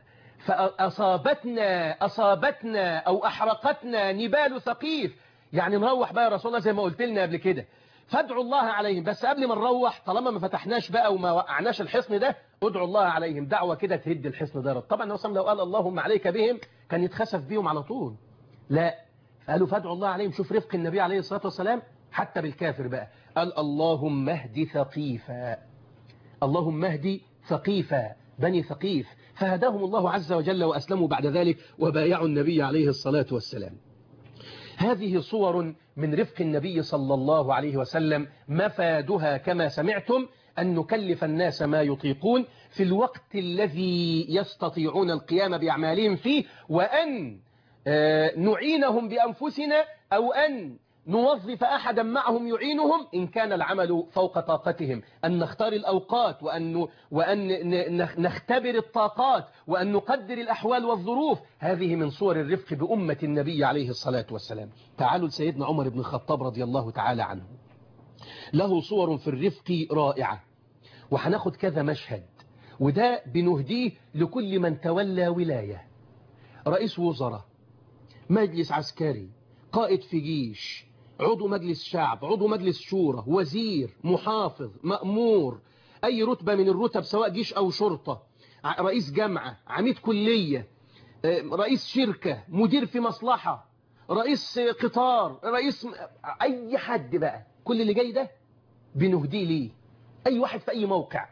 فأصابتنا أصابتنا أو أحرقتنا نبال ثقيف يعني نروح بقى يا رسول الله زي ما قلت لنا قبل كده فادعوا الله عليهم بس قبل ما نروح طالما ما فتحناش بقى وما وقعناش الحصن ده ادعوا الله عليهم دعوة كده تهد الحصن ده طبعا النبي صلى الله عليه وسلم لو قال اللهم عليك بهم كان يتخسف بيهم على طول لا قالوا فادعوا الله عليهم شوف رفق النبي عليه الصلاة والسلام حتى بالكافر بقى قال اللهم اهد ثقيفا اللهم اهد ثقيفا بني ثقيف فهداهم الله عز وجل وأسلموا بعد ذلك وبايعوا النبي عليه الصلاة والسلام هذه صور من رفق النبي صلى الله عليه وسلم مفادها كما سمعتم أن نكلف الناس ما يطيقون في الوقت الذي يستطيعون القيام بأعمالهم فيه وأن آه، نعينهم بأنفسنا أو أن نوظف أحدا معهم يعينهم إن كان العمل فوق طاقتهم أن نختار الأوقات وأن, وأن ن- ن- نختبر الطاقات وأن نقدر الأحوال والظروف هذه من صور الرفق بأمة النبي عليه الصلاة والسلام تعالوا لسيدنا عمر بن الخطاب رضي الله تعالى عنه له صور في الرفق رائعة وهناخد كذا مشهد وده بنهديه لكل من تولى ولاية رئيس وزراء مجلس عسكري قائد في جيش عضو مجلس شعب عضو مجلس شورى وزير محافظ مأمور أي رتبة من الرتب سواء جيش أو شرطة ع- رئيس جامعة عميد كلية آه، رئيس شركة مدير في مصلحة رئيس آه، قطار رئيس م- أي حد بقى كل اللي جاي ده بنهديه ليه أي واحد في أي موقع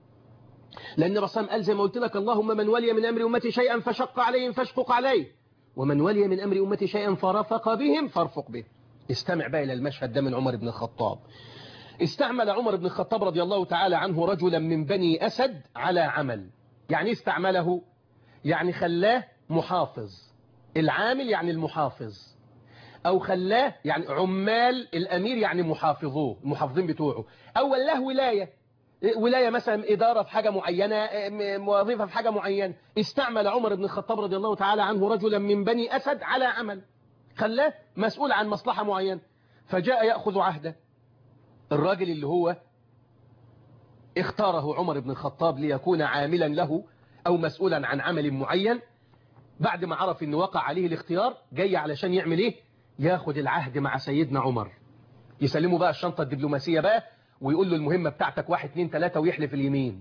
لأن الرسول قال زي ما قلت لك اللهم من ولي من أمر أمتي شيئا فشق عليهم فاشقق عليه ومن ولي من أمر أمتي شيئا فرفق بهم فارفق به استمع بقى إلى المشهد ده من عمر بن الخطاب استعمل عمر بن الخطاب رضي الله تعالى عنه رجلا من بني أسد على عمل يعني استعمله يعني خلاه محافظ العامل يعني المحافظ أو خلاه يعني عمال الأمير يعني محافظوه المحافظين بتوعه أو له ولاية ولاية مثلا إدارة في حاجة معينة م- وظيفة في حاجة معينة استعمل عمر بن الخطاب رضي الله تعالى عنه رجلا من بني أسد على عمل خلاه مسؤول عن مصلحة معينة فجاء يأخذ عهده الراجل اللي هو اختاره عمر بن الخطاب ليكون عاملا له أو مسؤولا عن عمل معين بعد ما عرف ان وقع عليه الاختيار جاي علشان يعمل ايه ياخد العهد مع سيدنا عمر يسلمه بقى الشنطة الدبلوماسية بقى ويقول له المهمة بتاعتك واحد اتنين تلاتة ويحلف اليمين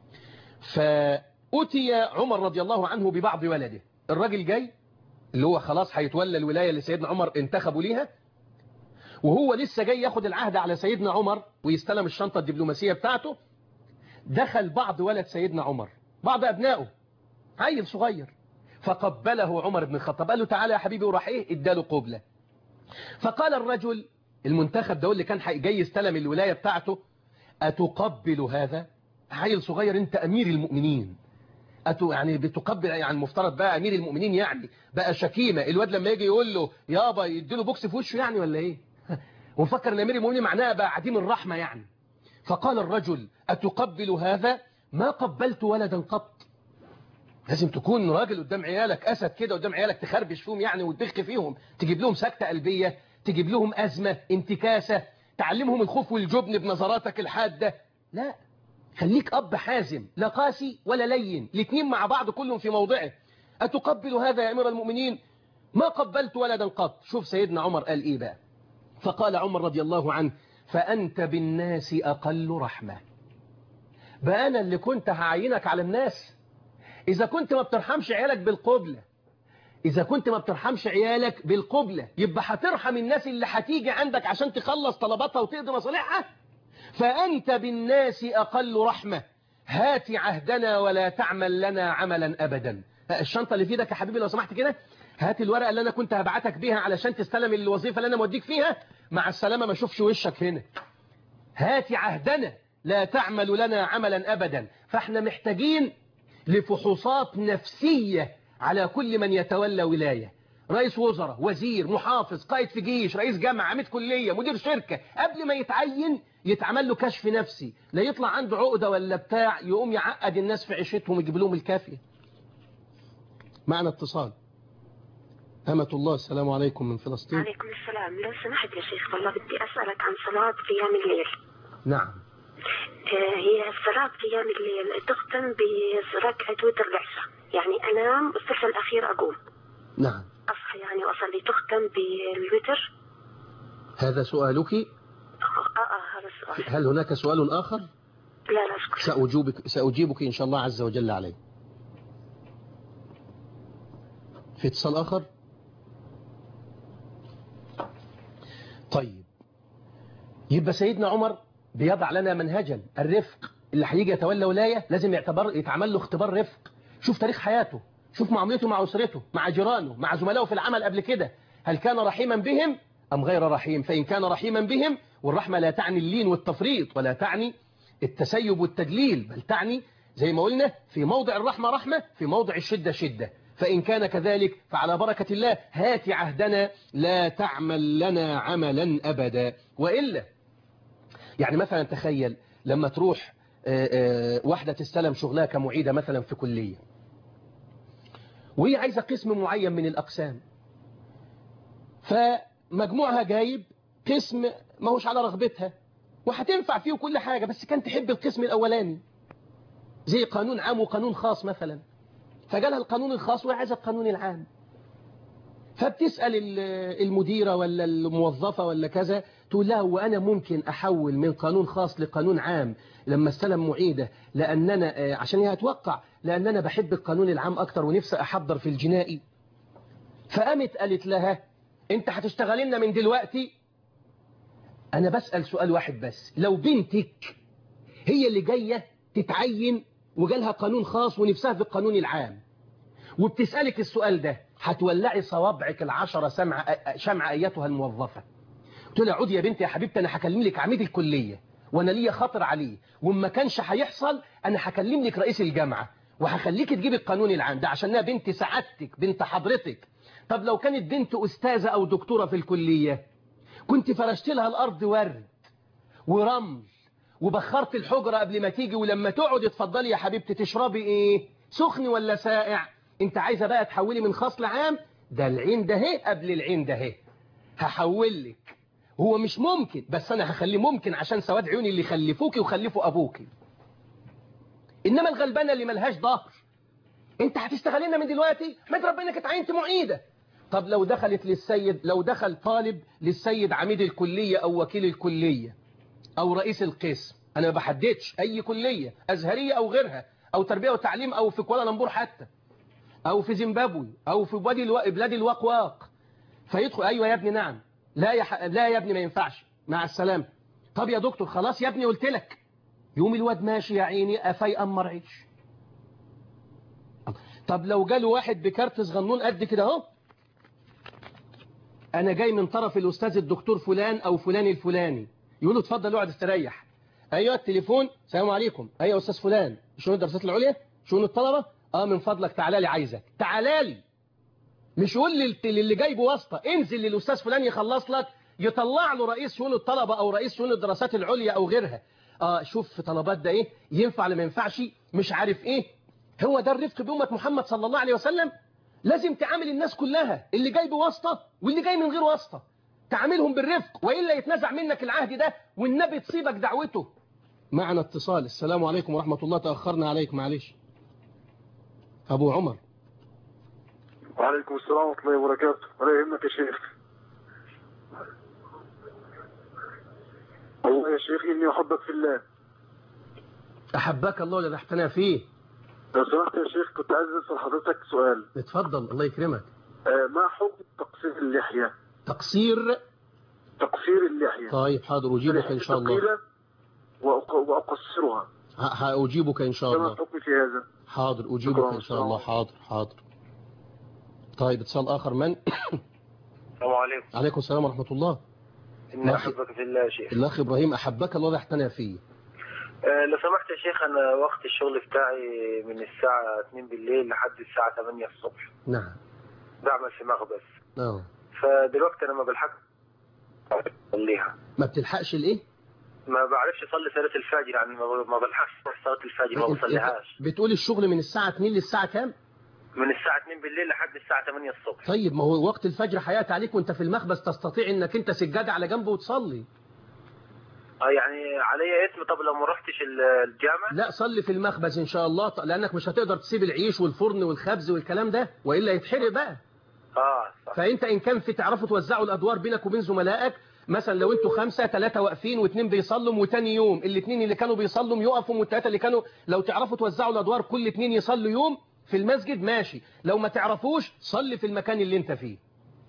فأتي عمر رضي الله عنه ببعض ولده الراجل جاي اللي هو خلاص هيتولى الولاية اللي سيدنا عمر انتخبوا ليها وهو لسه جاي ياخد العهد على سيدنا عمر ويستلم الشنطة الدبلوماسية بتاعته دخل بعض ولد سيدنا عمر بعض أبنائه عيل صغير فقبله عمر بن الخطاب قال له تعالى يا حبيبي وراح ايه اداله قبلة فقال الرجل المنتخب ده اللي كان حي- جاي يستلم الولاية بتاعته أتقبل هذا عيل صغير انت أمير المؤمنين أتو يعني بتقبل يعني المفترض بقى أمير المؤمنين يعني بقى شكيمة الواد لما يجي يقول له يابا يديله بوكس في وشه يعني ولا ايه ومفكر ان أمير المؤمنين معناها بقى عديم الرحمة يعني فقال الرجل أتقبل هذا ما قبلت ولدا قط لازم تكون راجل قدام عيالك أسد كده قدام عيالك تخربش فيهم يعني وتبخ فيهم تجيب لهم سكتة قلبية تجيب لهم أزمة انتكاسة تعلمهم الخوف والجبن بنظراتك الحادة لا خليك أب حازم لا قاسي ولا لين الاثنين مع بعض كلهم في موضعه أتقبل هذا يا أمير المؤمنين ما قبلت ولدا قط شوف سيدنا عمر قال إيه بقى فقال عمر رضي الله عنه فأنت بالناس أقل رحمة بقى أنا اللي كنت هعينك على الناس إذا كنت ما بترحمش عيالك بالقبلة إذا كنت ما بترحمش عيالك بالقبلة يبقى هترحم الناس اللي هتيجي عندك عشان تخلص طلباتها وتقضي مصالحها فأنت بالناس أقل رحمة هات عهدنا ولا تعمل لنا عملا أبدا الشنطة اللي في ايدك يا حبيبي لو سمحت كده هات الورقة اللي أنا كنت هبعتك بيها علشان تستلم الوظيفة اللي أنا موديك فيها مع السلامة ما اشوفش وشك هنا هات عهدنا لا تعمل لنا عملا أبدا فاحنا محتاجين لفحوصات نفسية على كل من يتولى ولاية رئيس وزراء وزير محافظ قائد في جيش رئيس جامعة عميد كلية مدير شركة قبل ما يتعين يتعمل له كشف نفسي لا يطلع عنده عقدة ولا بتاع يقوم يعقد الناس في عيشتهم ويجيب لهم الكافية معنا اتصال أمة الله السلام عليكم من فلسطين عليكم السلام لو سمحت يا شيخ والله بدي أسألك عن صلاة قيام الليل نعم آه، هي الصلاة قيام الليل تختم بركعة وتر العشاء يعني أنام الثلث الأخير أقوم نعم أصحى يعني وأصلي تختم بالوتر هذا سؤالك آه آه هذا السؤال هل هناك سؤال آخر لا لا أشكر سأجيبك, سأجيبك إن شاء الله عز وجل عليه في اتصال آخر طيب يبقى سيدنا عمر بيضع لنا منهجا الرفق اللي هيجي يتولى ولاية لازم يعتبر يتعمل له اختبار رفق شوف تاريخ حياته شوف معاملته مع أسرته مع جيرانه مع زملائه في العمل قبل كده هل كان رحيما بهم أم غير رحيم فإن كان رحيما بهم والرحمة لا تعني اللين والتفريط ولا تعني التسيب والتدليل بل تعني زي ما قلنا في موضع الرحمة رحمة في موضع الشدة شدة فإن كان كذلك فعلى بركة الله هات عهدنا لا تعمل لنا عملا أبدا وإلا يعني مثلا تخيل لما تروح آه، آه، واحدة تستلم شغلها كمعيدة مثلا في كلية وهي عايزة قسم معين من الأقسام فمجموعها جايب قسم ما هوش على رغبتها وهتنفع فيه كل حاجة بس كان تحب القسم الأولاني زي قانون عام وقانون خاص مثلا فجالها القانون الخاص وهي عايزة القانون العام فبتسأل ال- المديرة ولا الموظفة ولا كذا تقول لها وأنا ممكن أحول من قانون خاص لقانون عام لما استلم معيدة لأننا آه، عشان هي هتوقع لأننا بحب القانون العام أكتر ونفسي أحضر في الجنائي فقامت قالت لها أنت هتشتغل لنا من دلوقتي أنا بسأل سؤال واحد بس لو بنتك هي اللي جاية تتعين وجالها قانون خاص ونفسها في القانون العام وبتسألك السؤال ده هتولعي صوابعك العشرة سمع شمع أيتها الموظفة قلت لها عودي يا بنتي يا حبيبتي أنا هكلم لك عميد الكلية وأنا ليا خطر عليه وما كانش هيحصل أنا هكلم لك رئيس الجامعة وهخليك تجيبي القانون العام ده عشانها بنت سعادتك بنت حضرتك طب لو كانت بنت أستاذة أو دكتورة في الكلية كنت فرشت لها الأرض ورد ورمل وبخرت الحجرة قبل ما تيجي ولما تقعد اتفضلي يا حبيبتي تشربي ايه سخن ولا ساقع انت عايزة بقى تحولي من خصل عام ده العين ده اهي قبل العين ده اهي هحول لك هو مش ممكن بس انا هخليه ممكن عشان سواد عيوني اللي خلفوكي وخلفوا ابوكي انما الغلبانه اللي ملهاش ظهر انت هتشتغل لنا من دلوقتي ما ربنا انك اتعينت معيده طب لو دخلت للسيد لو دخل طالب للسيد عميد الكليه او وكيل الكليه او رئيس القسم انا ما بحددش اي كليه ازهريه او غيرها او تربيه وتعليم او في كوالالمبور حتى او في زيمبابوي او في بلاد الو... بلاد الواقواق فيدخل ايوه يا ابني نعم لا يا ح... لا يا ابني ما ينفعش مع السلامه طب يا دكتور خلاص يا ابني قلت لك يوم الواد ماشي يا عيني افاي امر عيش طب لو جاله واحد بكارت صغنون قد كده اهو انا جاي من طرف الاستاذ الدكتور فلان او فلان الفلاني يقول له اتفضل اقعد استريح ايوه التليفون السلام عليكم ايوه يا استاذ فلان شؤون الدراسات العليا شؤون الطلبه اه من فضلك تعالى لي عايزك تعالى لي مش قول للت- للي جايبه واسطه انزل للاستاذ فلان يخلص لك يطلع له رئيس شؤون الطلبه او رئيس شؤون الدراسات العليا او غيرها اه شوف في طلبات ده ايه ينفع ولا ما ينفعش مش عارف ايه هو ده الرفق بأمة محمد صلى الله عليه وسلم لازم تعامل الناس كلها اللي جاي بواسطة واللي جاي من غير واسطة تعاملهم بالرفق وإلا يتنزع منك العهد ده والنبي تصيبك دعوته معنا اتصال السلام عليكم ورحمة الله تأخرنا عليك معلش أبو عمر وعليكم السلام ورحمة الله وبركاته ولا يهمك يا شيخ والله يا شيخ إني أحبك في الله أحبك الله اللي رحتنا فيه لو سمحت يا شيخ كنت عايز أسأل حضرتك سؤال اتفضل الله يكرمك آه ما حكم تقصير اللحية تقصير تقصير اللحية طيب حاضر أجيبك إن شاء الله ثقيلة وأق- وأقصرها ه- هأجيبك إن شاء كما الله الحكم في هذا حاضر أجيبك شكراً. إن شاء الله حاضر حاضر طيب اتصال آخر من السلام عليكم عليكم السلام ورحمة الله إني نعم. أحبك في الله يا شيخ الأخ إبراهيم أحبك الله رحتنا فيه آه لو سمحت يا شيخ أنا وقت الشغل بتاعي من الساعة 2 بالليل لحد الساعة 8 الصبح نعم بعمل في مخبز اه فدلوقتي أنا ما بلحق أصليها ما بتلحقش الإيه ما بعرفش أصلي صلاة الفجر يعني ما ما بلحقش أصلي صلاة الفجر ما أنت- أنت بصليهاش بتقول الشغل من الساعة 2 للساعة كام من الساعة 2 بالليل لحد الساعة 8 الصبح طيب ما هو وقت الفجر حياتي عليك وانت في المخبز تستطيع انك انت سجادة على جنب وتصلي اه يعني عليا اسم طب لو ما رحتش ال- الجامع لا صلي في المخبز ان شاء الله ط- لانك مش هتقدر تسيب العيش والفرن والخبز والكلام ده والا يتحرق بقى اه صح فانت ان كان في تعرفوا توزعوا الادوار بينك وبين زملائك مثلا لو انتوا خمسة ثلاثة واقفين واثنين بيصلوا وتاني يوم الاثنين اللي كانوا بيصلوا يقفوا والثلاثة اللي كانوا لو تعرفوا توزعوا الادوار كل اثنين يصلوا يوم في المسجد ماشي لو ما تعرفوش صلي في المكان اللي انت فيه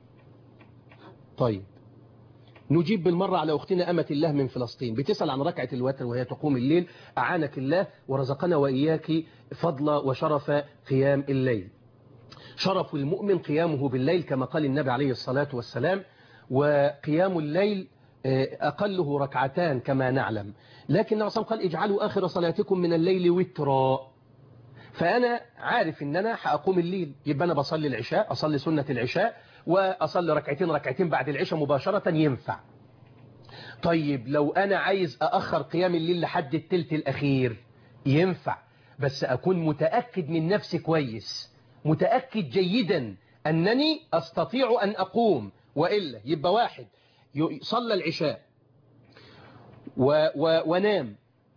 طيب نجيب بالمرة على أختنا أمة الله من فلسطين بتسأل عن ركعة الوتر وهي تقوم الليل أعانك الله ورزقنا وإياك فضل وشرف قيام الليل شرف المؤمن قيامه بالليل كما قال النبي عليه الصلاة والسلام وقيام الليل آه، أقله ركعتان كما نعلم لكن النبي صلى الله عليه وسلم قال اجعلوا آخر صلاتكم من الليل وترا فأنا عارف إن أنا هأقوم الليل يبقى أنا بصلي العشاء أصلي سنة العشاء وأصلي ركعتين ركعتين بعد العشاء مباشرة ينفع طيب لو أنا عايز أأخر قيام الليل لحد التلت الأخير ينفع بس أكون متأكد من نفسي كويس متأكد جيدا أنني أستطيع أن أقوم وإلا يبقى واحد ي- صلى العشاء و و ونام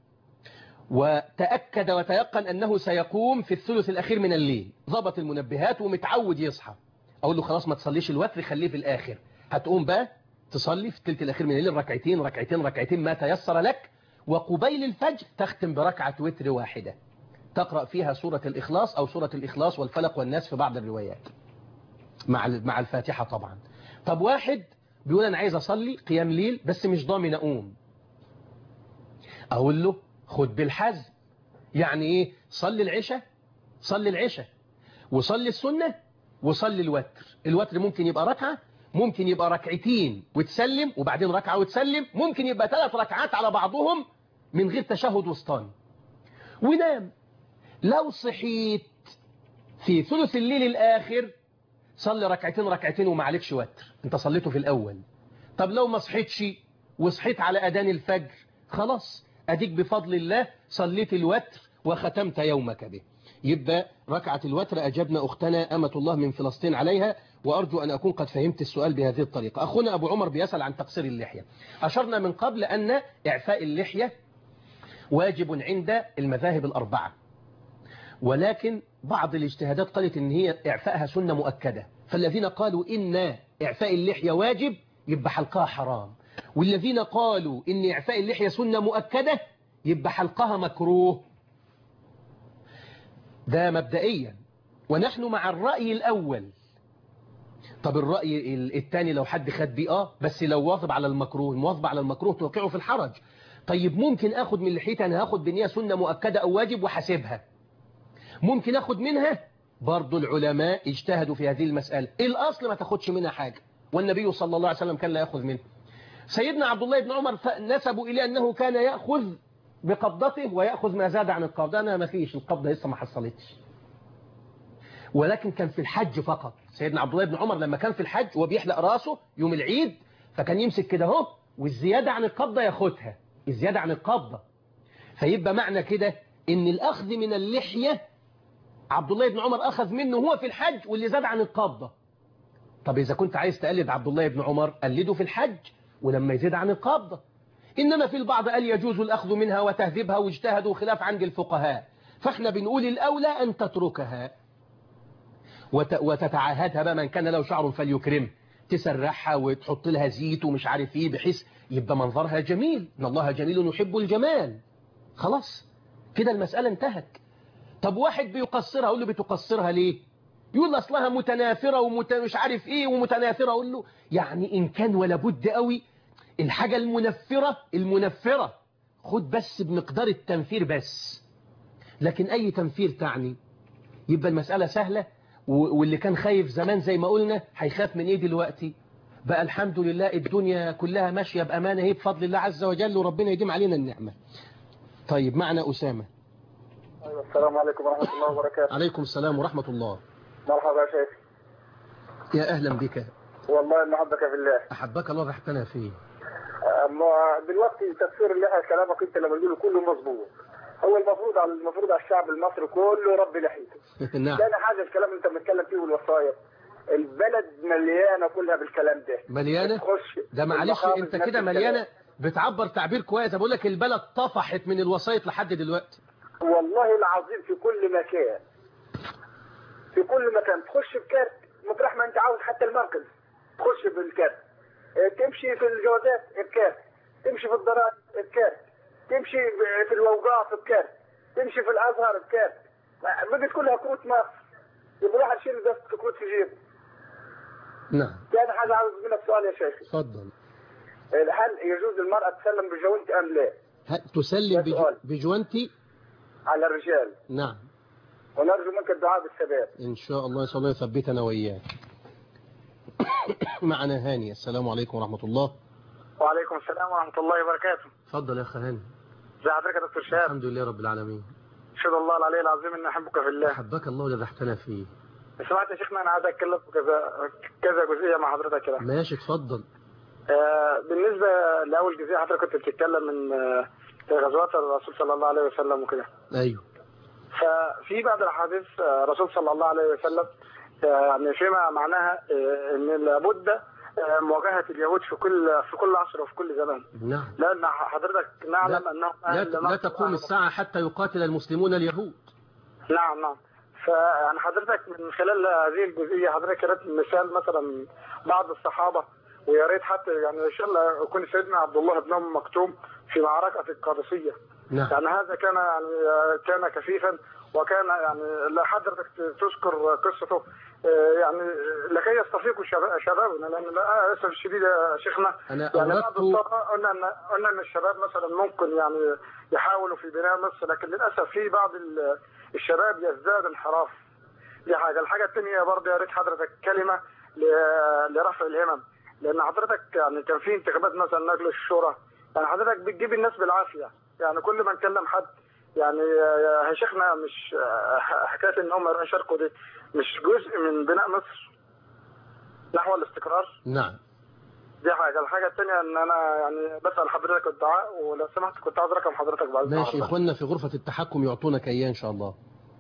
وتأكد وتيقن أنه سيقوم في الثلث الأخير من الليل ضبط المنبهات ومتعود يصحى أقول له خلاص ما تصليش الوتر خليه في الآخر هتقوم بقى تصلي في الثلث الأخير من الليل ركعتين ركعتين ركعتين ما تيسر لك وقبيل الفجر تختم بركعة وتر واحدة تقرأ فيها سورة الإخلاص أو سورة الإخلاص والفلق والناس في بعض الروايات مع مع الفاتحة طبعا طب واحد بيقول أنا عايز أصلي قيام ليل بس مش ضامن أقوم أقول له خد بالحزم يعني إيه صلي العشاء صلي العشاء وصلي السنة وصلي الوتر الوتر ممكن يبقى ركعة ممكن يبقى ركعتين وتسلم وبعدين ركعة وتسلم ممكن يبقى ثلاث ركعات على بعضهم من غير تشهد وسطاني ونام لو صحيت في ثلث الليل الآخر صلي ركعتين ركعتين وما عليكش وتر انت صليته في الأول طب لو ما صحيتش وصحيت على أذان الفجر خلاص أديك بفضل الله صليت الوتر وختمت يومك به يبقى ركعة الوتر أجبنا أختنا أمة الله من فلسطين عليها وأرجو أن أكون قد فهمت السؤال بهذه الطريقة أخونا أبو عمر بيسأل عن تقصير اللحية أشرنا من قبل أن إعفاء اللحية واجب عند المذاهب الأربعة ولكن بعض الاجتهادات قالت ان هي اعفائها سنة مؤكدة فالذين قالوا ان اعفاء اللحية واجب يبقى حلقها حرام والذين قالوا ان اعفاء اللحية سنة مؤكدة يبقى حلقها مكروه ده مبدئيا ونحن مع الرأي الأول طب الرأي ال- الثاني لو حد خد بيه اه بس لو واظب على المكروه المواظبة على المكروه توقعه في الحرج طيب ممكن اخد من لحيتي انا هاخد بنية سنة مؤكدة او واجب وحاسبها ممكن اخد منها برضو العلماء اجتهدوا في هذه المسألة الأصل ما تاخدش منها حاجة والنبي صلى الله عليه وسلم كان لا يأخذ منه سيدنا عبد الله بن عمر ف- نسبوا إليه أنه كان يأخذ بقبضته ويأخذ ما زاد عن القبضة أنا ما فيش القبضة لسه ما حصلتش ولكن كان في الحج فقط سيدنا عبد الله بن عمر لما كان في الحج وبيحلق راسه يوم العيد فكان يمسك كده اهو والزيادة عن القبضة ياخدها الزيادة عن القبضة فيبقى معنى كده ان الأخذ من اللحية عبد الله بن عمر أخذ منه هو في الحج واللي زاد عن القبضة طب إذا كنت عايز تقلد عبد الله بن عمر قلده في الحج ولما يزيد عن القبضة إنما في البعض قال يجوز الأخذ منها وتهذيبها واجتهدوا خلاف عند الفقهاء فاحنا بنقول الأولى أن تتركها وت... وتتعاهدها بقى من كان له شعر فليكرمه تسرحها وتحط لها زيت ومش عارف ايه بحيث يبقى منظرها جميل ان الله جميل يحب الجمال خلاص كده المسألة انتهت طب واحد بيقصرها اقول له بتقصرها ليه يقول لي اصلها متنافرة ومت... مش عارف ايه ومتنافرة اقول له يعني ان كان ولا بد قوي الحاجة المنفرة المنفرة خد بس بمقدار التنفير بس لكن اي تنفير تعني يبقى المسألة سهلة و- واللي كان خايف زمان زي ما قلنا هيخاف من ايه دلوقتي بقى الحمد لله الدنيا كلها ماشية بأمانة هي بفضل الله عز وجل وربنا يديم علينا النعمة طيب معنا أسامة أيوة، السلام عليكم ورحمة الله وبركاته عليكم السلام ورحمة الله مرحبا يا شيخ يا أهلا بك والله إن حبك في الله أحبك الله رحتنا فيه أما دلوقتي تفسير اللحية كلامك أنت لما تقوله كله مظبوط هو المفروض على المفروض على الشعب المصري كله ربي لحيته نعم ثاني حاجة الكلام اللي أنت بتتكلم فيه والوصايا البلد مليانة كلها بالكلام ده مليانة تخش ده معلش المخابز انت نفس كده الكلام. مليانة بتعبر تعبير كويس بقول لك البلد طفحت من الوسائط لحد دلوقتي والله العظيم في كل مكان في كل مكان تخش بكارت مطرح ما انت عاوز حتى المركز تخش بالكارت اه، تمشي في الجوازات بكارت تمشي في الضرائب بكارت تمشي ب- في الووقاف بكارت تمشي في الازهر بكارت بقت كلها كروت مصر يبقى الواحد يشيل بس كروت في جيبه نعم ثاني حاجه عاوز منك سؤال يا شيخ اتفضل هل يجوز المرأة تسلم بجوانت أم لا هل تسلم ده سؤال. بج- بجوانتي على الرجال نعم ونرجو منك الدعاء بالثبات إن شاء الله يسأل الله يثبتنا وإياك معنا هاني السلام عليكم ورحمة الله وعليكم السلام ورحمة الله وبركاته اتفضل يا أخ هاني ازي حضرتك يا دكتور شهاب الحمد لله رب العالمين اشهد الله العلي العظيم اني احبك في الله أحبك الله ولدحتنا فيه سمعت يا شيخنا انا عايز اتكلم في كذا كذا جزئيه مع حضرتك كده ماشي اتفضل آه بالنسبه لاول جزئيه حضرتك كنت بتتكلم من آه غزوات الرسول صلى الله عليه وسلم وكده أيوه ففي بعض الاحاديث آه، الرسول صلى الله عليه وسلم آه، يعني فيما معناها آه، ان لابد آه، مواجهه اليهود في كل في كل عصر وفي كل زمان نعم لان حضرتك نعلم انهم لا, أهل لا نصر تقوم وأهل الساعة حتى يقاتل المسلمون اليهود نعم نعم فيعني حضرتك من خلال هذه الجزئيه حضرتك رأيت مثال مثلا بعض الصحابه ويا ريت حتى يعني ان شاء الله يكون سيدنا عبد الله بن ام مكتوم في معركه القادسيه نعم يعني هذا كان يعني كان كفيفا وكان يعني لا حضرتك تذكر قصته آه، يعني لكي يستفيقوا شباب- شبابنا لان للاسف الشديد يا شيخنا أنا يعني بعض أردت الصراحة قلنا ان قلنا ان الشباب مثلا ممكن يعني يحاولوا في بناء مصر لكن للاسف في بعض ال- الشباب يزداد انحراف دي حاجه الحاجه الثانيه برضه يا ريت حضرتك كلمه ل- لرفع الهمم لان حضرتك يعني كان في انتخابات مثلا نجل الشورى يعني حضرتك بتجيب الناس بالعافيه يعني كل ما نكلم حد يعني يا يا شيخنا مش حكايه ان هم يشاركوا دي مش جزء من بناء مصر نحو الاستقرار نعم دي حاجه الحاجه الثانيه ان انا يعني بسال حضرتك الدعاء ولو سمحت كنت عاوز رقم حضرتك بعد إذن ماشي حضرتك. إخواننا في غرفة التحكم يعطونك إياه إن شاء الله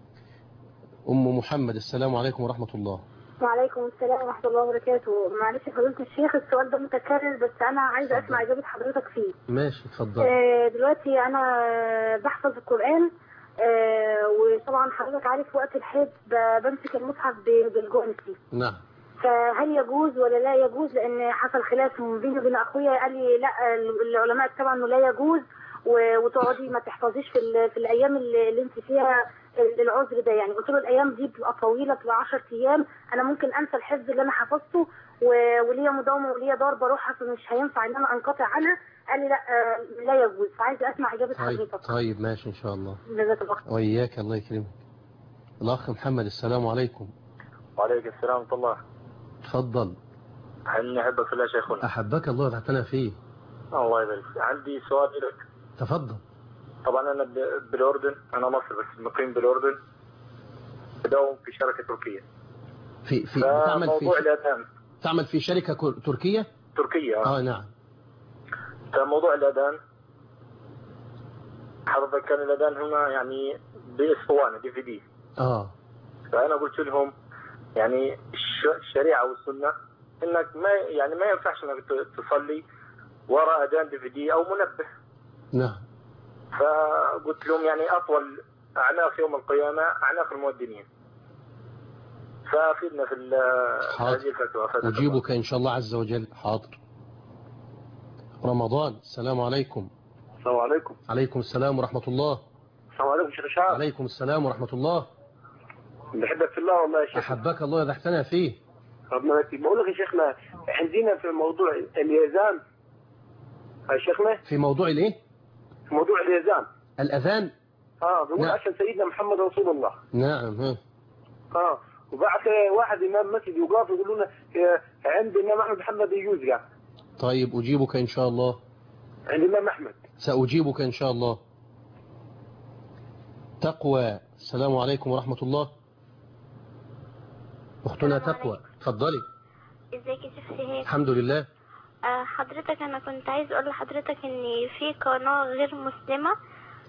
أم محمد السلام عليكم ورحمة الله وعليكم السلام ورحمة الله وبركاته معلش يا فضيلة الشيخ السؤال ده متكرر بس أنا عايزة أسمع إجابة حضرتك فيه ماشي اتفضل آه، دلوقتي أنا بحفظ القرآن آه، وطبعا حضرتك عارف وقت الحيض ب- بمسك المصحف ب- بالجوانتي نعم فهل يجوز ولا لا يجوز لأن حصل خلاف بيني وبين أخويا قال لي لا العلماء طبعا إنه لا يجوز و- وتقعدي ما تحفظيش في, ال- في الأيام اللي اللي أنت فيها العذر ده يعني قلت له الأيام دي بتبقى طويلة بتبقى 10 أيام أنا ممكن أنسى الحفظ اللي أنا حفظته و- وليا مداومة وليا دار بروحها فمش هينفع إن أنا أنقطع عنها قال لي لا آه، لا يجوز فعايزة أسمع إجابة طيب حضرتك طيب ماشي إن شاء الله جزاك الله خير. وإياك الله يكرمك الأخ محمد السلام عليكم وعليكم السلام ورحمة الله تفضل إني أحبك في الله شيخنا أحبك الله وتحتنا فيه الله يبارك فيك. عندي سؤال لك تفضل طبعا أنا ب- بالأردن أنا مصري بس مقيم بالأردن بداوم في شركة تركية في في تعمل فموضوع في الأذان تعمل في شركة كو- تركية تركيا آه. اه نعم فموضوع الأذان حضرتك كان الأذان هنا يعني بإسطوانة دي في دي اه فأنا قلت لهم يعني الش- الشريعة والسنة إنك ما يعني ما ينفعش إنك ت- تصلي وراء أذان دي في دي أو منبه نعم فقلت لهم يعني أطول أعناق يوم القيامة أعناق المؤذنين فأفيدنا في ال- حاضر. هذه الفتوى فاتك الله. أجيبك إن شاء الله عز وجل حاضر رمضان السلام عليكم السلام عليكم عليكم السلام ورحمة الله السلام عليكم شيخ شعب عليكم السلام ورحمة الله بحبك في الله والله يا شيخ أحبك الله وتحتنا فيه ربنا يكفيك بقول لك يا شيخنا عندنا في موضوع اليزان يا شيخنا في موضوع الإيه في موضوع اليزان الأذان اه بيقول نعم. عشان سيدنا محمد رسول الله نعم ها. اه وبعد واحد امام مسجد يقاف يقول لنا آه، عند الامام احمد محمد يجوز قال طيب أجيبك إن شاء الله عند الامام احمد سأجيبك إن شاء الله تقوى السلام عليكم ورحمة الله أختنا السلام تقوى تفضلي ازيك يا شيخ شهاب الحمد لله آه، حضرتك انا كنت عايز اقول لحضرتك ان في قناة غير مسلمة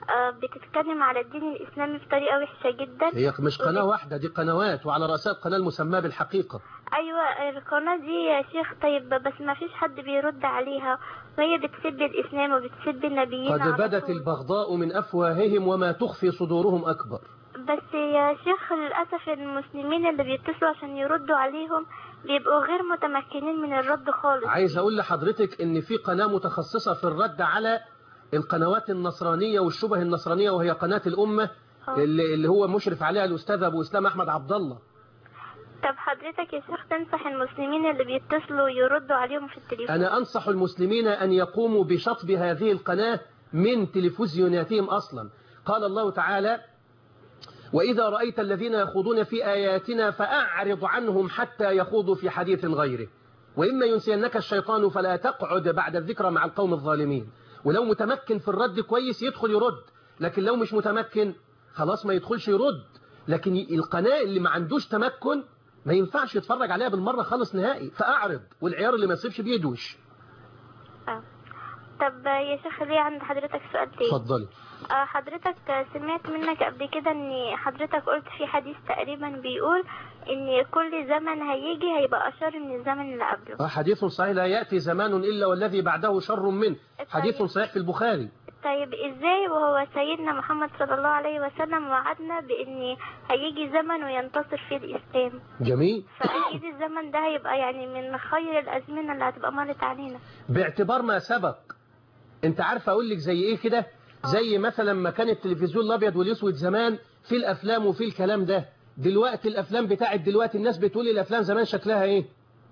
آه، بتتكلم على الدين الإسلامي بطريقة وحشة جدا هي مش قناة واحدة دي قنوات وعلى رأسها القناة المسماة بالحقيقة أيوة القناة دي يا شيخ طيب بس ما فيش حد بيرد عليها وهي بتسب الإسلام وبتسب النبيين قد على بدت طول. البغضاء من أفواههم وما تخفي صدورهم أكبر بس يا شيخ للأسف المسلمين اللي بيتصلوا عشان يردوا عليهم بيبقوا غير متمكنين من الرد خالص عايز أقول لحضرتك إن في قناة متخصصة في الرد على القنوات النصرانية والشبه النصرانية وهي قناة الأمة آه. اللي اللي هو مشرف عليها الأستاذ أبو إسلام أحمد عبد الله طب حضرتك يا شيخ تنصح المسلمين اللي بيتصلوا يردوا عليهم في التليفون أنا أنصح المسلمين أن يقوموا بشطب هذه القناة من تلفزيوناتهم أصلا قال الله تعالى وإذا رأيت الذين يخوضون في آياتنا فأعرض عنهم حتى يخوضوا في حديث غيره وإما ينسينك الشيطان فلا تقعد بعد الذكرى مع القوم الظالمين ولو متمكن في الرد كويس يدخل يرد لكن لو مش متمكن خلاص ما يدخلش يرد لكن القناة اللي ما عندوش تمكن ما ينفعش يتفرج عليها بالمرة خالص نهائي فأعرض والعيار اللي ما يصيبش بيدوش آه. طب يا شيخ ليه عند حضرتك سؤال تاني اتفضلي آه، حضرتك سمعت منك قبل كده ان حضرتك قلت في حديث تقريبا بيقول ان كل زمن هيجي هيبقى اشر من الزمن اللي قبله آه، حديث صحيح لا يأتي زمان إلا والذي بعده شر منه حديث صحيح في البخاري طيب ازاي وهو سيدنا محمد صلى الله عليه وسلم وعدنا بان هيجي زمن وينتصر فيه الاسلام جميل فاكيد الزمن ده هيبقى يعني من خير الازمنه اللي هتبقى مرت علينا باعتبار ما سبق انت عارف اقول لك زي ايه كده زي مثلا ما كان التلفزيون الابيض والاسود زمان في الافلام وفي الكلام ده دلوقتي الافلام بتاعت دلوقتي الناس بتقول الافلام زمان شكلها ايه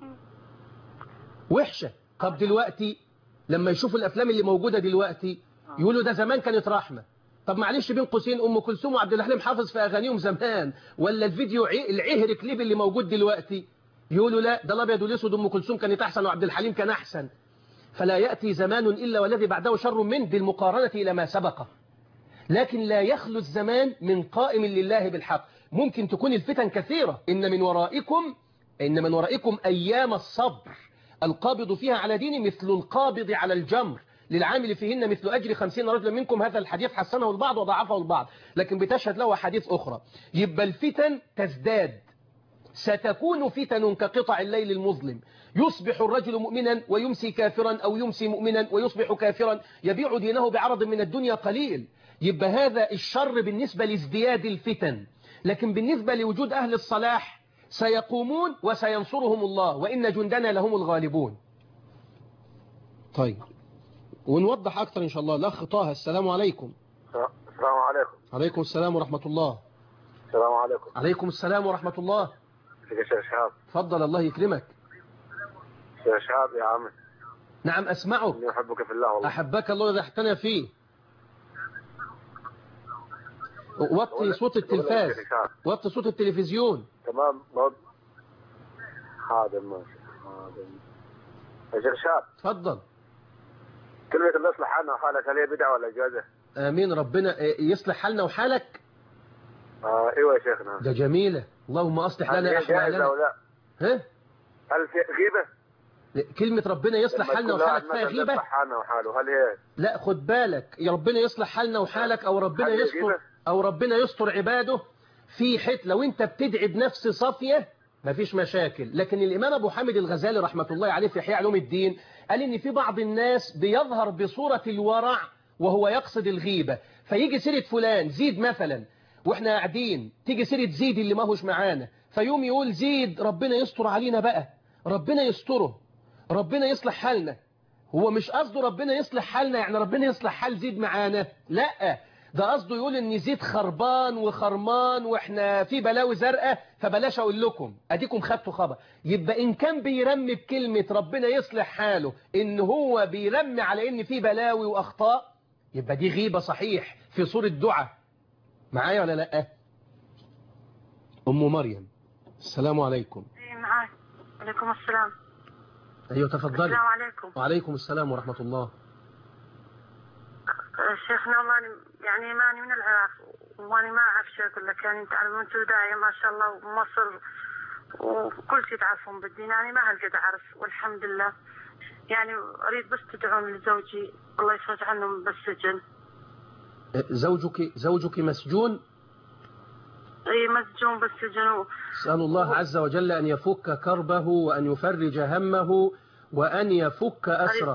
وحشه طب دلوقتي لما يشوفوا الافلام اللي موجوده دلوقتي يقولوا ده زمان كانت رحمه طب معلش بين قوسين ام كلثوم وعبد الحليم حافظ في اغانيهم زمان ولا الفيديو عي- العهر كليب اللي موجود دلوقتي يقولوا لا ده الابيض والاسود ام كلثوم كانت احسن وعبد الحليم كان احسن فلا يأتي زمان إلا والذي بعده شر منه بالمقارنة إلى ما سبق لكن لا يخلو الزمان من قائم لله بالحق ممكن تكون الفتن كثيرة إن من ورائكم إن من ورائكم أيام الصبر القابض فيها على دين مثل القابض على الجمر للعامل فيهن مثل أجر خمسين رجلا منكم هذا الحديث حسنه البعض وضعفه البعض لكن بتشهد له حديث أخرى يبقى الفتن تزداد ستكون فتن كقطع الليل المظلم يصبح الرجل مؤمنا ويمسي كافرا أو يمسي مؤمنا ويصبح كافرا يبيع دينه بعرض من الدنيا قليل يبقى هذا الشر بالنسبة لازدياد الفتن لكن بالنسبة لوجود أهل الصلاح سيقومون وسينصرهم الله وإن جندنا لهم الغالبون طيب ونوضح أكثر إن شاء الله الأخ طه السلام عليكم السلام عليكم عليكم السلام ورحمة الله السلام عليكم عليكم السلام ورحمة الله يا شيخ شهاب تفضل الله يكرمك يا شهاب يا عم نعم أسمعك اني احبك في الله والله أحبك الله إذا احتنى فيه وطي صوت التلفاز يا شهاب. وطي صوت التلفزيون تمام موض... حاضر ماشي حاضر يا شيخ شهاب تفضل كلمة اللي يصلح حالنا وحالك هل هي بدعة ولا إجازة؟ آمين ربنا يصلح حالنا وحالك آه ايوه يا شيخنا ده جميلة اللهم أصلح هل لنا هي أحوالنا جائزة او لا؟ ها هل في غيبة؟ كلمة ربنا يصلح لما حالنا يكون واحد وحالك فيها مثلا غيبة يصلح حالنا وحاله هل هي لا خد بالك يا ربنا يصلح حالنا وحالك أو ربنا هل هي يستر غيبة؟ أو ربنا يستر عباده في حت لو أنت بتدعي بنفس صافية مفيش مشاكل لكن الإمام أبو حامد الغزالي رحمة الله عليه في إحياء علوم الدين قال إن في بعض الناس بيظهر بصورة الورع وهو يقصد الغيبة فيجي سيرة فلان زيد مثلا واحنا قاعدين تيجي سيرة زيد اللي ما هوش معانا فيوم يقول زيد ربنا يستر علينا بقى ربنا يستره ربنا يصلح حالنا هو مش قصده ربنا يصلح حالنا يعني ربنا يصلح حال زيد معانا لا ده قصده يقول ان زيد خربان وخرمان واحنا في بلاوي زرقاء فبلاش اقول لكم اديكم خدتوا خبر يبقى ان كان بيرمي بكلمة ربنا يصلح حاله ان هو بيرمي على ان في بلاوي واخطاء يبقى دي غيبة صحيح في صورة دعاء معايا ولا لا ام مريم السلام عليكم ايه معاك عليكم السلام ايوه تفضلي السلام عليكم وعليكم السلام ورحمة الله شيخنا ماني يعني ماني من العراق وماني ما اعرف شو اقول لك يعني انت عارف انتم داعية ما شاء الله ومصر وكل شيء تعرفون بالدين يعني ما هالقد اعرف والحمد لله يعني اريد بس تدعون لزوجي الله يفرج عنه بالسجن زوجك زوجك مسجون اي مسجون بالسجن اسال الله عز وجل ان يفك كربه وان يفرج همه وان يفك اسره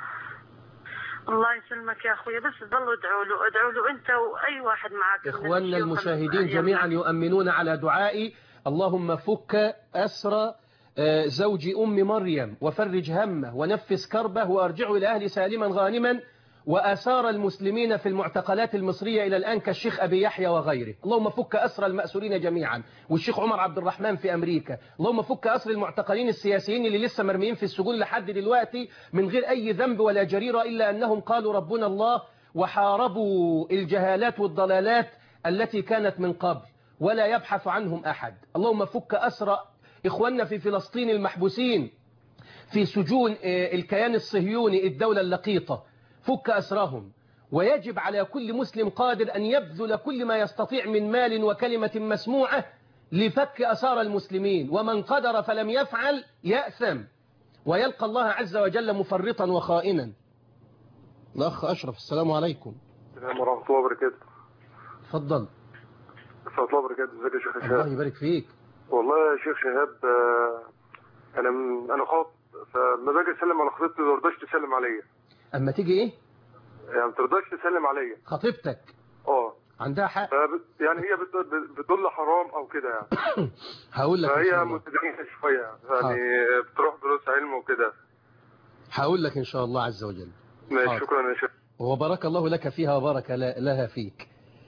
الله يسلمك يا اخويا بس ضلوا ادعوا له ادعوا له انت واي واحد معك من إخواننا الشيوخ المشاهدين الأيام. جميعا يؤمنون على دعائي اللهم فك أسر آه، زوج أم مريم وفرج همه ونفس كربه وأرجعه إلى أهل سالما غانما وآثار المسلمين في المعتقلات المصرية إلى الآن كالشيخ أبي يحيى وغيره اللهم فك أسر المأسورين جميعا والشيخ عمر عبد الرحمن في أمريكا اللهم فك أسر المعتقلين السياسيين اللي لسه مرميين في السجون لحد دلوقتي من غير أي ذنب ولا جريرة إلا أنهم قالوا ربنا الله وحاربوا الجهالات والضلالات التي كانت من قبل ولا يبحث عنهم أحد اللهم فك أسر إخواننا في فلسطين المحبوسين في سجون آه، الكيان الصهيوني الدولة اللقيطة فك أسرهم ويجب على كل مسلم قادر أن يبذل كل ما يستطيع من مال وكلمة مسموعة لفك أسار المسلمين ومن قدر فلم يفعل يأثم ويلقى الله عز وجل مفرطا وخائنا الأخ أشرف السلام عليكم السلام ورحمة الله وبركاته تفضل ورحمة الله وبركاته ازيك يا شيخ الله شهاب يبارك فيك والله يا شيخ شهاب آه، انا م- انا خاط فلما باجي اسلم على خطيبتي ما ترضاش تسلم عليا أما تيجي إيه يعني ما ترضاش تسلم عليا خطيبتك اه عندها حق فبت يعني هي بت- بت- بتقول لي حرام او كده يعني هقول لك إن فهي شاء الله متدينة شوية يعني بتروح دروس علم وكده هقول لك إن شاء الله عز وجل ماشي حاضر. شكرا يا شيخ وبارك الله لك فيها وبارك ل- لها فيك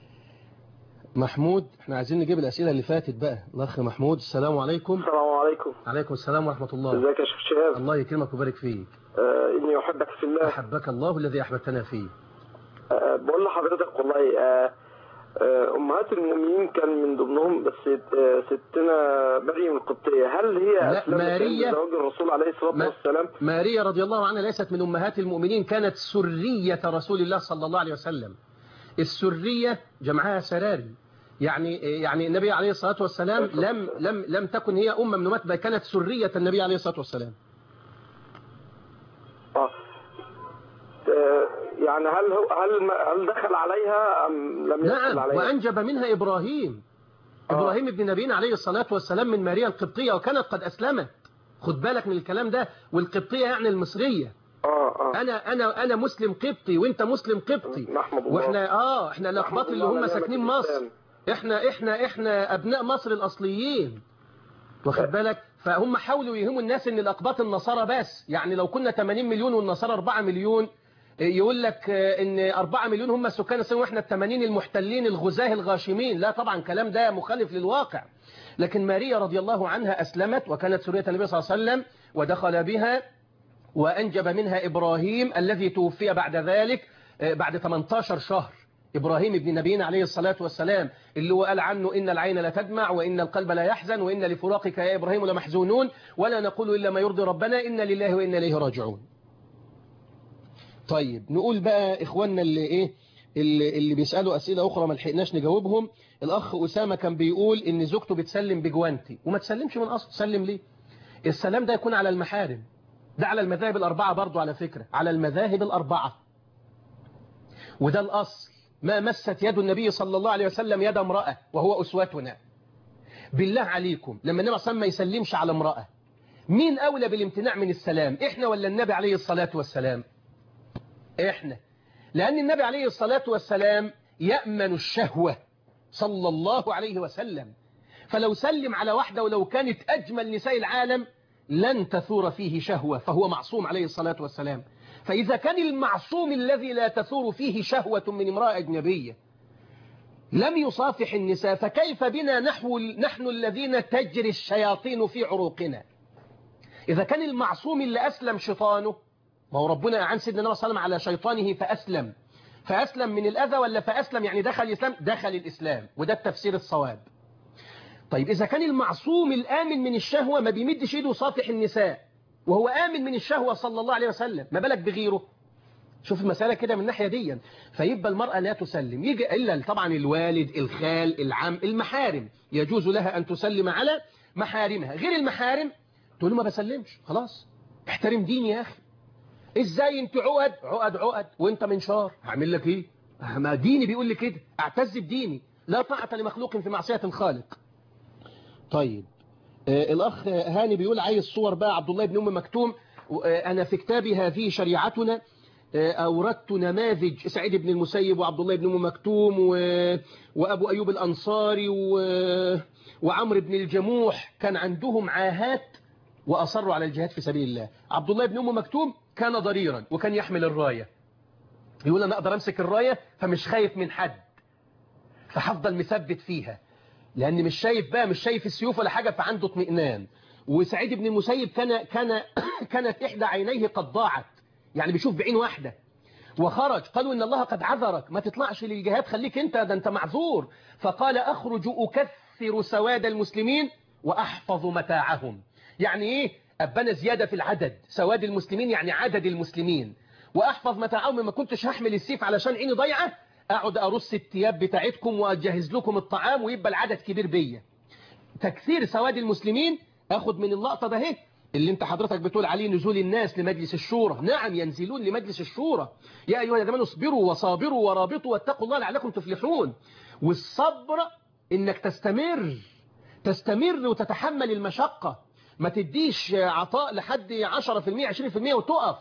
محمود احنا عايزين نجيب الأسئلة اللي فاتت بقى الأخ محمود السلام عليكم السلام عليكم عليكم السلام ورحمة الله ازيك يا شيخ شهاب الله يكرمك ويبارك فيك آه اني احبك في الله أحبك الله الذي أحببتنا فيه آه بقول لحضرتك والله آه آه امهات المؤمنين كان من ضمنهم بس آه ستنا مريم القبطيه هل هي لا، اسلمت ماريا- عند زواج الرسول عليه الصلاه ما- والسلام ماريا رضي الله عنها ليست من أمهات المؤمنين كانت سرية رسول الله صلى الله عليه وسلم السرية جمعها سراري يعني يعني النبي عليه الصلاة والسلام لم لم لم تكن هي أم من أمات بل كانت سرية النبي عليه الصلاة والسلام اه آه، يعني هل هو هل ما- هل دخل عليها ام لم يدخل نعم عليها وأنجب منها إبراهيم إبراهيم ابن نبينا عليه الصلاة والسلام من ماريا القبطية وكانت قد أسلمت خد بالك من الكلام ده والقبطية يعني المصرية اه اه أنا أنا أنا مسلم قبطي وأنت مسلم قبطي نحمد الله واحنا اه احنا الاقباط نحمد اللي الله هم على ساكنين نعمة مصر الإسلام. احنا احنا احنا ابناء مصر الاصليين واخد بالك فهم حاولوا يهموا الناس ان الاقباط النصارى بس يعني لو كنا 80 مليون والنصارى 4 مليون إيه، يقول لك آه، ان 4 مليون هم سكان الصين واحنا ال 80 المحتلين الغزاه الغاشمين لا طبعا كلام ده مخالف للواقع لكن ماريا رضي الله عنها اسلمت وكانت سوريه النبي صلى الله عليه وسلم ودخل بها وأنجب منها إبراهيم الذي توفي بعد ذلك آه، بعد 18 شهر إبراهيم ابن نبينا عليه الصلاة والسلام اللي هو قال عنه إن العين لا تدمع وإن القلب لا يحزن وإن لفراقك يا إبراهيم لمحزونون ولا نقول إلا ما يرضي ربنا إن لله وإنا إليه راجعون طيب نقول بقى إخواننا اللي إيه اللي, اللي بيسألوا أسئلة أخرى ما لحقناش نجاوبهم الأخ أسامة كان بيقول إن زوجته بتسلم بجوانتي وما تسلمش من أصل تسلم ليه السلام ده يكون على المحارم ده على المذاهب الأربعة برضو على فكرة على المذاهب الأربعة وده الأصل ما مست يد النبي صلى الله عليه وسلم يد امرأة وهو أسوتنا بالله عليكم لما النبي صلى الله عليه وسلم ما يسلمش على امرأة مين أولى بالامتناع من السلام إحنا ولا النبي عليه الصلاة والسلام إحنا لأن النبي عليه الصلاة والسلام يأمن الشهوة صلى الله عليه وسلم فلو سلم على واحدة ولو كانت أجمل نساء العالم لن تثور فيه شهوة فهو معصوم عليه الصلاة والسلام فإذا كان المعصوم الذي لا تثور فيه شهوة من امرأة أجنبية لم يصافح النساء فكيف بنا نحو نحن الذين تجري الشياطين في عروقنا إذا كان المعصوم اللي أسلم شيطانه ما هو ربنا أعان سيدنا النبي صلى الله عليه وسلم على شيطانه فأسلم فأسلم من الأذى ولا فأسلم يعني دخل الإسلام دخل الإسلام وده التفسير الصواب طيب إذا كان المعصوم الآمن من الشهوة ما بيمدش إيده صافح النساء وهو آمن من الشهوة صلى الله عليه وسلم ما بالك بغيره شوف المسألة كده من الناحية دي فيبقى المرأة لا تسلم يجي إلا طبعا الوالد الخال العم المحارم يجوز لها أن تسلم على محارمها غير المحارم تقول له ما بسلمش خلاص احترم ديني يا أخي ازاي انت عقد عقد عقد وانت منشار هعمل لك ايه ما ديني بيقول لي كده اعتز بديني لا طاعة لمخلوق في معصية الخالق طيب آه الأخ هاني بيقول عايز صور بقى عبد الله بن أم مكتوم آه أنا في كتابي هذه شريعتنا آه أوردت نماذج سعيد بن المسيب وعبد الله بن أم مكتوم و... وأبو أيوب الأنصاري و... وعمرو بن الجموح كان عندهم عاهات وأصروا على الجهاد في سبيل الله عبد الله بن أم مكتوم كان ضريرا وكان يحمل الراية يقول أنا أقدر أمسك الراية فمش خايف من حد فهفضل مثبت فيها لأن مش شايف بقى مش شايف السيوف ولا حاجة فعنده اطمئنان وسعيد بن المسيب كان كان كانت إحدى عينيه قد ضاعت يعني بيشوف بعين واحدة وخرج قالوا إن الله قد عذرك ما تطلعش للجهاد خليك أنت ده أنت معذور فقال أخرج أكثر سواد المسلمين وأحفظ متاعهم يعني إيه أبنى زيادة في العدد سواد المسلمين يعني عدد المسلمين وأحفظ متاعهم ما كنتش هحمل السيف علشان عيني ضيعة أقعد أرص التياب بتاعتكم وأجهز لكم الطعام ويبقى العدد كبير بيا تكثير سواد المسلمين أخد من اللقطة ده اهي اللي انت حضرتك بتقول عليه نزول الناس لمجلس الشورى نعم ينزلون لمجلس الشورى يا أيها الذين اصبروا وصابروا ورابطوا واتقوا الله لعلكم تفلحون والصبر انك تستمر تستمر وتتحمل المشقة ما تديش عطاء لحد 10% 20% وتقف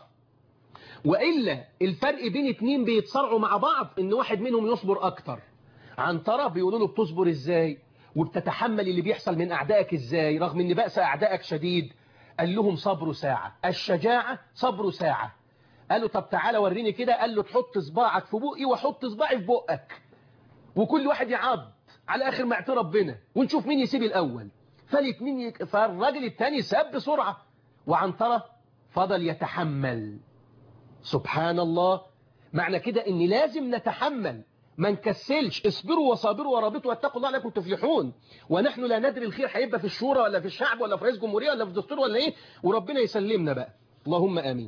وإلا الفرق بين اتنين بيتصارعوا مع بعض ان واحد منهم يصبر اكتر عنترة بيقولوا له بتصبر ازاي وبتتحمل اللي بيحصل من اعدائك ازاي رغم ان بأس اعدائك شديد قال لهم صبر ساعة الشجاعة صبر ساعة قال له طب تعالى وريني كده قال له تحط صباعك في بقي واحط صباعي في بقك وكل واحد يعض على اخر ما اعترف ربنا ونشوف مين يسيب الاول فالاثنين يك... فالراجل الثاني ساب بسرعة وعنترة فضل يتحمل سبحان الله معنى كده ان لازم نتحمل ما نكسلش اصبروا وصابروا ورابطوا واتقوا الله لكم تفلحون ونحن لا ندري الخير هيبقى في الشورى ولا في الشعب ولا في رئيس جمهورية ولا في دستور ولا ايه وربنا يسلمنا بقى اللهم امين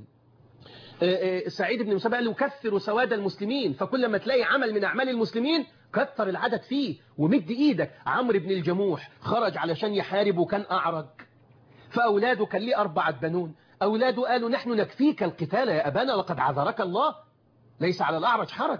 سعيد بن مسيب قال له كثروا سواد المسلمين فكل ما تلاقي عمل من اعمال المسلمين كثر العدد فيه ومد ايدك عمرو بن الجموح خرج علشان يحارب وكان اعرج فاولاده كان ليه اربعه بنون اولاده قالوا نحن نكفيك القتال يا ابانا وقد عذرك الله ليس على الاعرج حرج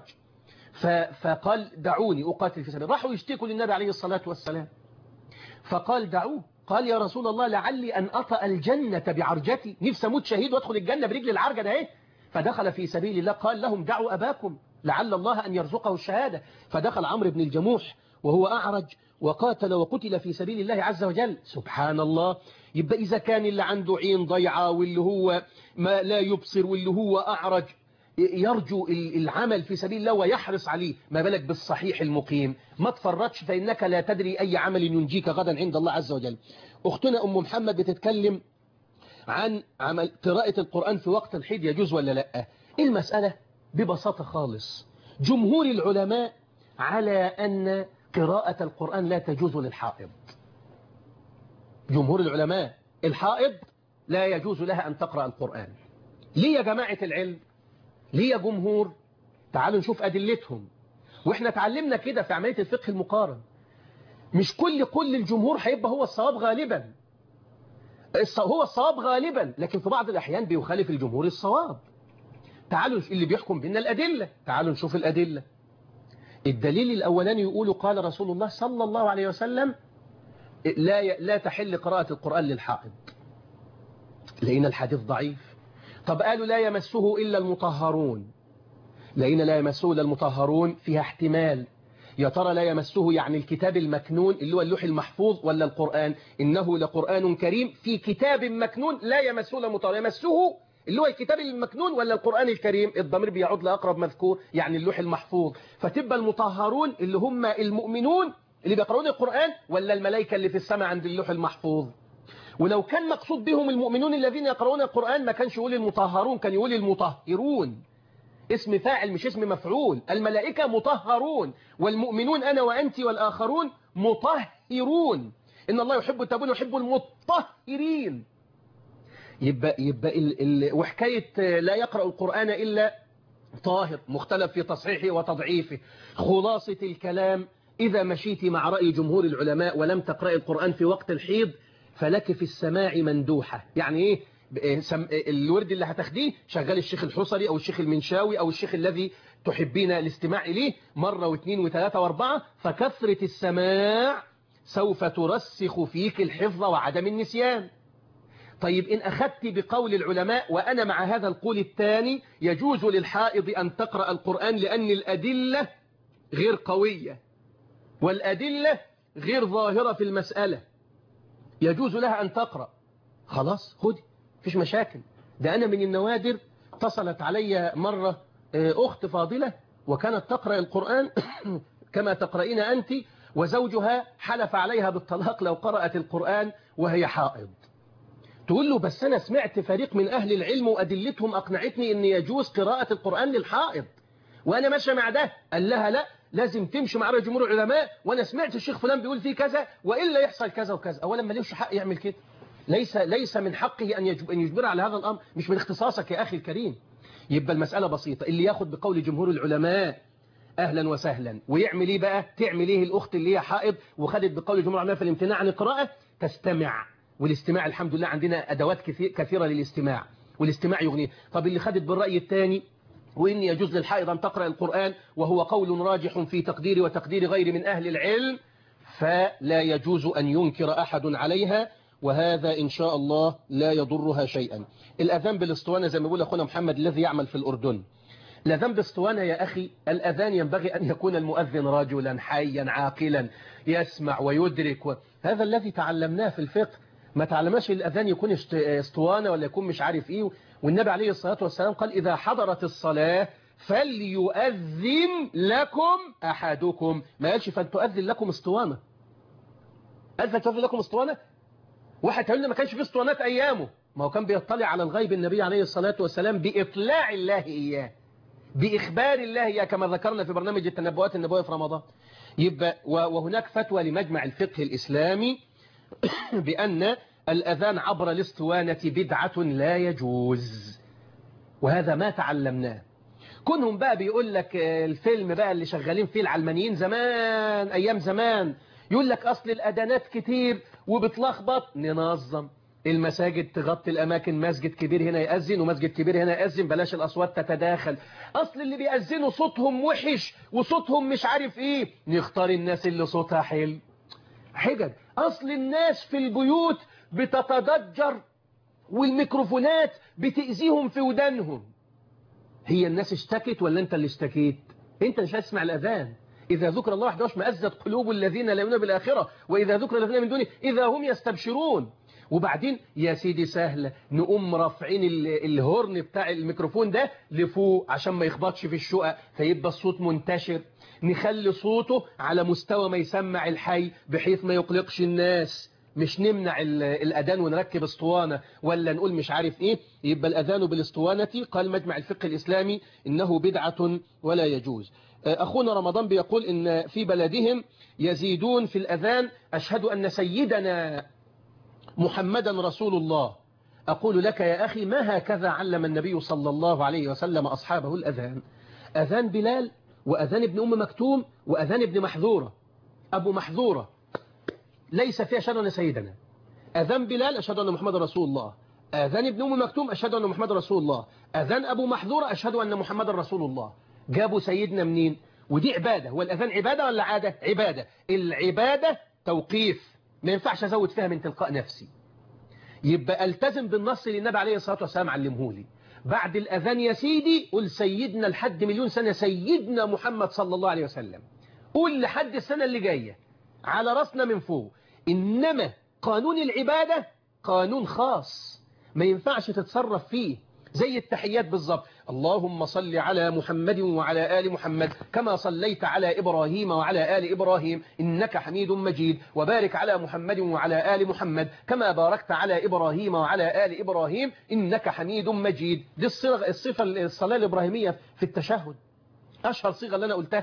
فقال دعوني اقاتل في سبيل راحوا يشتكوا للنبي عليه الصلاه والسلام فقال دعوه قال يا رسول الله لعلي أن أطأ الجنة بعرجتي نفسي أموت شهيد وأدخل الجنة برجل العرجة ده إيه فدخل في سبيل الله قال لهم دعوا أباكم لعل الله أن يرزقه الشهادة فدخل عمرو بن الجموح وهو أعرج وقاتل وقتل في سبيل الله عز وجل سبحان الله يبقى إذا كان اللي عنده عين ضيعة واللي هو ما لا يبصر واللي هو أعرج يرجو العمل في سبيل الله ويحرص عليه ما بالك بالصحيح المقيم ما تفرطش فإنك لا تدري أي عمل ينجيك غدا عند الله عز وجل أختنا أم محمد بتتكلم عن عمل قراءة القرآن في وقت الحيض يجوز ولا لا المسألة ببساطة خالص جمهور العلماء على أن قراءة القرآن لا تجوز للحائض جمهور العلماء الحائض لا يجوز لها أن تقرأ القرآن ليه يا جماعة العلم ليه يا جمهور تعالوا نشوف أدلتهم وإحنا تعلمنا كده في عملية الفقه المقارن مش كل كل الجمهور هيبقى هو الصواب غالبا هو الصواب غالبا لكن في بعض الأحيان بيخالف الجمهور الصواب تعالوا اللي بيحكم بينا الأدلة تعالوا نشوف الأدلة الدليل الأولاني يقول قال رسول الله صلى الله عليه وسلم لا لا تحل قراءة القرآن للحائض لقينا الحديث ضعيف طب قالوا لا يمسه إلا المطهرون لقينا لا يمسه إلا المطهرون فيها احتمال يا ترى لا يمسه يعني الكتاب المكنون اللي هو اللوح المحفوظ ولا القرآن إنه لقرآن كريم في كتاب مكنون لا يمسه إلا المطهرون يمسه اللي هو الكتاب المكنون ولا القرآن الكريم الضمير بيعود لأقرب مذكور يعني اللوح المحفوظ فتبقى المطهرون اللي هم المؤمنون اللي بيقرؤون القرآن ولا الملائكة اللي في السماء عند اللوح المحفوظ ولو كان مقصود بهم المؤمنون الذين يقرؤون القرآن ما كانش يقول المطهرون كان يقول المطهرون اسم فاعل مش اسم مفعول الملائكة مطهرون والمؤمنون أنا وأنت والآخرون مطهرون إن الله يحب التابون ويحب المطهرين يبقى, يبقى ال ال وحكاية لا يقرأ القرآن إلا طاهر مختلف في تصحيحه وتضعيفه خلاصة الكلام إذا مشيت مع رأي جمهور العلماء ولم تقرأ القرآن في وقت الحيض فلك في السماع مندوحة يعني إيه ب- سم- الورد اللي هتاخديه شغال الشيخ الحصري أو الشيخ المنشاوي أو الشيخ الذي تحبين الاستماع إليه مرة واثنين وثلاثة واربعة فكثرة السماع سوف ترسخ فيك الحفظ وعدم النسيان طيب إن أخذت بقول العلماء وأنا مع هذا القول الثاني يجوز للحائض أن تقرأ القرآن لأن الأدلة غير قوية والأدلة غير ظاهرة في المسألة يجوز لها أن تقرأ خلاص خدي فيش مشاكل ده أنا من النوادر اتصلت علي مرة آه، أخت فاضلة وكانت تقرأ القرآن كما تقرأين أنت وزوجها حلف عليها بالطلاق لو قرأت القرآن وهي حائض تقول له بس أنا سمعت فريق من أهل العلم وأدلتهم أقنعتني أن يجوز قراءة القرآن للحائض وأنا ماشي مع ده قال لها لا لازم تمشي مع رأي جمهور العلماء وأنا سمعت الشيخ فلان بيقول فيه كذا وإلا يحصل كذا وكذا أولا ما ليش حق يعمل كده ليس ليس من حقه أن يجب أن يجبر على هذا الأمر مش من اختصاصك يا أخي الكريم يبقى المسألة بسيطة اللي ياخد بقول جمهور العلماء أهلا وسهلا ويعمل إيه بقى تعمل إيه الأخت اللي هي حائض وخدت بقول جمهور العلماء في الامتناع عن القراءة تستمع والاستماع الحمد لله عندنا أدوات كثير كثيرة للاستماع والاستماع يغنيه طب اللي خدت بالرأي الثاني وإن يجوز للحائض أن تقرأ القرآن وهو قول راجح في تقدير وتقدير غير من أهل العلم فلا يجوز أن ينكر أحد عليها وهذا إن شاء الله لا يضرها شيئا الأذان بالاسطوانة زي ما بيقول أخونا محمد الذي يعمل في الأردن الأذان بالاسطوانة يا أخي الأذان ينبغي أن يكون المؤذن رجلا حيا عاقلا يسمع ويدرك و... هذا الذي تعلمناه في الفقه ما تعلمناش الأذان يكون اشت- اسطوانة ولا يكون مش عارف إيه والنبي عليه الصلاة والسلام قال إذا حضرت الصلاة فليؤذن لكم أحدكم ما قالش فلتؤذن لكم اسطوانة قال فلتؤذن لكم اسطوانة واحد تقول لي ما كانش في اسطوانات أيامه ما هو كان بيطلع على الغيب النبي عليه الصلاة والسلام بإطلاع الله إياه بإخبار الله إياه كما ذكرنا في برنامج التنبؤات النبوية في رمضان يبقى و- وهناك فتوى لمجمع الفقه الإسلامي بأن الأذان عبر الاسطوانة بدعة لا يجوز وهذا ما تعلمناه كونهم بقى بيقول لك آه، الفيلم بقى اللي شغالين فيه العلمانيين زمان أيام زمان يقول لك أصل الأذانات كتير وبتلخبط ننظم المساجد تغطي الأماكن مسجد كبير هنا يأذن ومسجد كبير هنا يأذن بلاش الأصوات تتداخل أصل اللي بيأذنوا صوتهم وحش وصوتهم مش عارف إيه نختار الناس اللي صوتها حلو حجج أصل الناس في البيوت بتتضجر والميكروفونات بتأذيهم في ودانهم هي الناس اشتكت ولا انت اللي اشتكيت انت مش هتسمع الأذان إذا ذكر الله وحده اشمأزت قلوب الذين لا يؤمنون بالآخرة وإذا ذكر الذين من دونه إذا هم يستبشرون وبعدين يا سيدي سهلة نقوم رافعين ال- الهورن بتاع الميكروفون ده لفوق عشان ما يخبطش في الشقق فيبقى الصوت منتشر نخلي صوته على مستوى ما يسمع الحي بحيث ما يقلقش الناس مش نمنع ال- الأذان ونركب اسطوانة ولا نقول مش عارف إيه يبقى الأذان بالاسطوانة قال مجمع الفقه الإسلامي إنه بدعة ولا يجوز أخونا رمضان بيقول إن في بلدهم يزيدون في الأذان أشهد أن سيدنا محمدا رسول الله أقول لك يا أخي ما هكذا علم النبي صلى الله عليه وسلم أصحابه الأذان أذان بلال وأذان ابن أم مكتوم وأذان ابن محذورة أبو محذورة ليس فيها أشهد أن سيدنا أذان بلال أشهد أن محمد رسول الله أذان ابن أم مكتوم أشهد أن محمد رسول الله أذان أبو محذورة أشهد أن محمد رسول الله جابوا سيدنا منين ودي عبادة هو الأذان عبادة ولا عادة عبادة العبادة توقيف ما ينفعش أزود فيها من تلقاء نفسي يبقى التزم بالنص اللي النبي عليه الصلاة والسلام علمه لي بعد الأذان يا سيدي قل سيدنا لحد مليون سنة سيدنا محمد صلى الله عليه وسلم قول لحد السنة اللي جاية على رأسنا من فوق إنما قانون العبادة قانون خاص ما ينفعش تتصرف فيه زي التحيات بالظبط اللهم صل على محمد وعلى آل محمد كما صليت على إبراهيم وعلى آل إبراهيم إنك حميد مجيد وبارك على محمد وعلى آل محمد كما باركت على إبراهيم وعلى آل إبراهيم إنك حميد مجيد دي الصيغة الصفة الصلاة الإبراهيمية في التشهد أشهر صيغة اللي أنا قلتها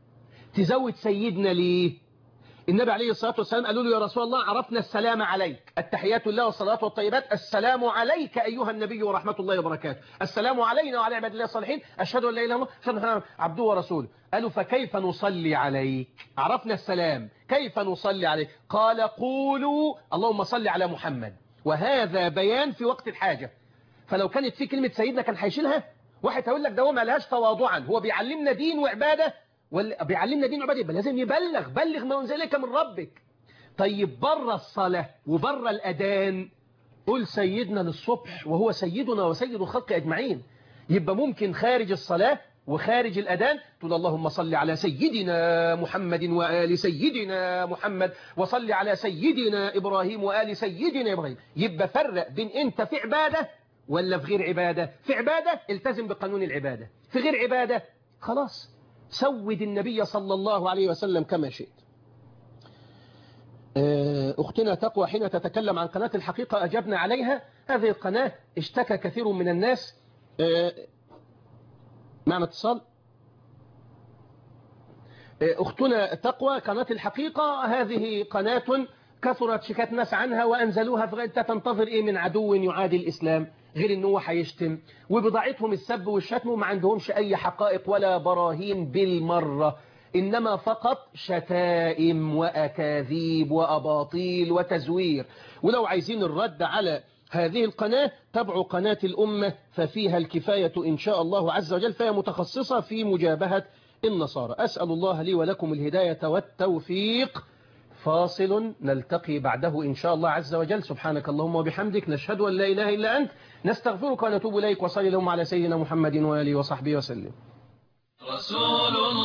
تزود سيدنا ليه النبي عليه الصلاة والسلام قالوا له يا رسول الله عرفنا السلام عليك التحيات الله والصلاة والطيبات السلام عليك أيها النبي ورحمة الله وبركاته السلام علينا وعلى عباد الله الصالحين أشهد أن لا إله إلا الله أشهد أن محمدا عبده ورسوله قالوا فكيف نصلي عليك عرفنا السلام كيف نصلي عليك قال قولوا اللهم صل على محمد وهذا بيان في وقت الحاجة فلو كانت في كلمة سيدنا كان هيشيلها واحد هيقول لك ده هو ما لهاش تواضعا هو بيعلمنا دين وعبادة ولا بيعلمنا دين وعبادة يبقى لازم يبلغ بلغ ما أنزل لك من ربك طيب بره الصلاة وبره الأذان قل سيدنا للصبح وهو سيدنا وسيد الخلق أجمعين يبقى ممكن خارج الصلاة وخارج الأذان تقول اللهم صل على سيدنا محمد وآل سيدنا محمد وصل على سيدنا إبراهيم وآل سيدنا إبراهيم يبقى فرق بين أنت في عبادة ولا في غير عبادة في عبادة التزم بقانون العبادة في غير عبادة خلاص سود النبي صلى الله عليه وسلم كما شئت أختنا تقوى حين تتكلم عن قناة الحقيقة أجبنا عليها هذه القناة اشتكى كثير من الناس معنا اتصال أختنا تقوى قناة الحقيقة هذه قناة كثرت شكات ناس عنها وأنزلوها فأنت تنتظر إيه من عدو يعادي الإسلام غير إن هو هيشتم وبضاعتهم السب والشتم وما عندهمش أي حقائق ولا براهين بالمرة إنما فقط شتائم وأكاذيب وأباطيل وتزوير ولو عايزين الرد على هذه القناة تبعوا قناة الأمة ففيها الكفاية إن شاء الله عز وجل فهي متخصصة في مجابهة النصارى أسأل الله لي ولكم الهداية والتوفيق فاصل نلتقي بعده إن شاء الله عز وجل سبحانك اللهم وبحمدك نشهد أن لا إله إلا أنت نستغفرك ونتوب إليك وصلي اللهم على سيدنا محمد وآله وصحبه وسلم رسول الله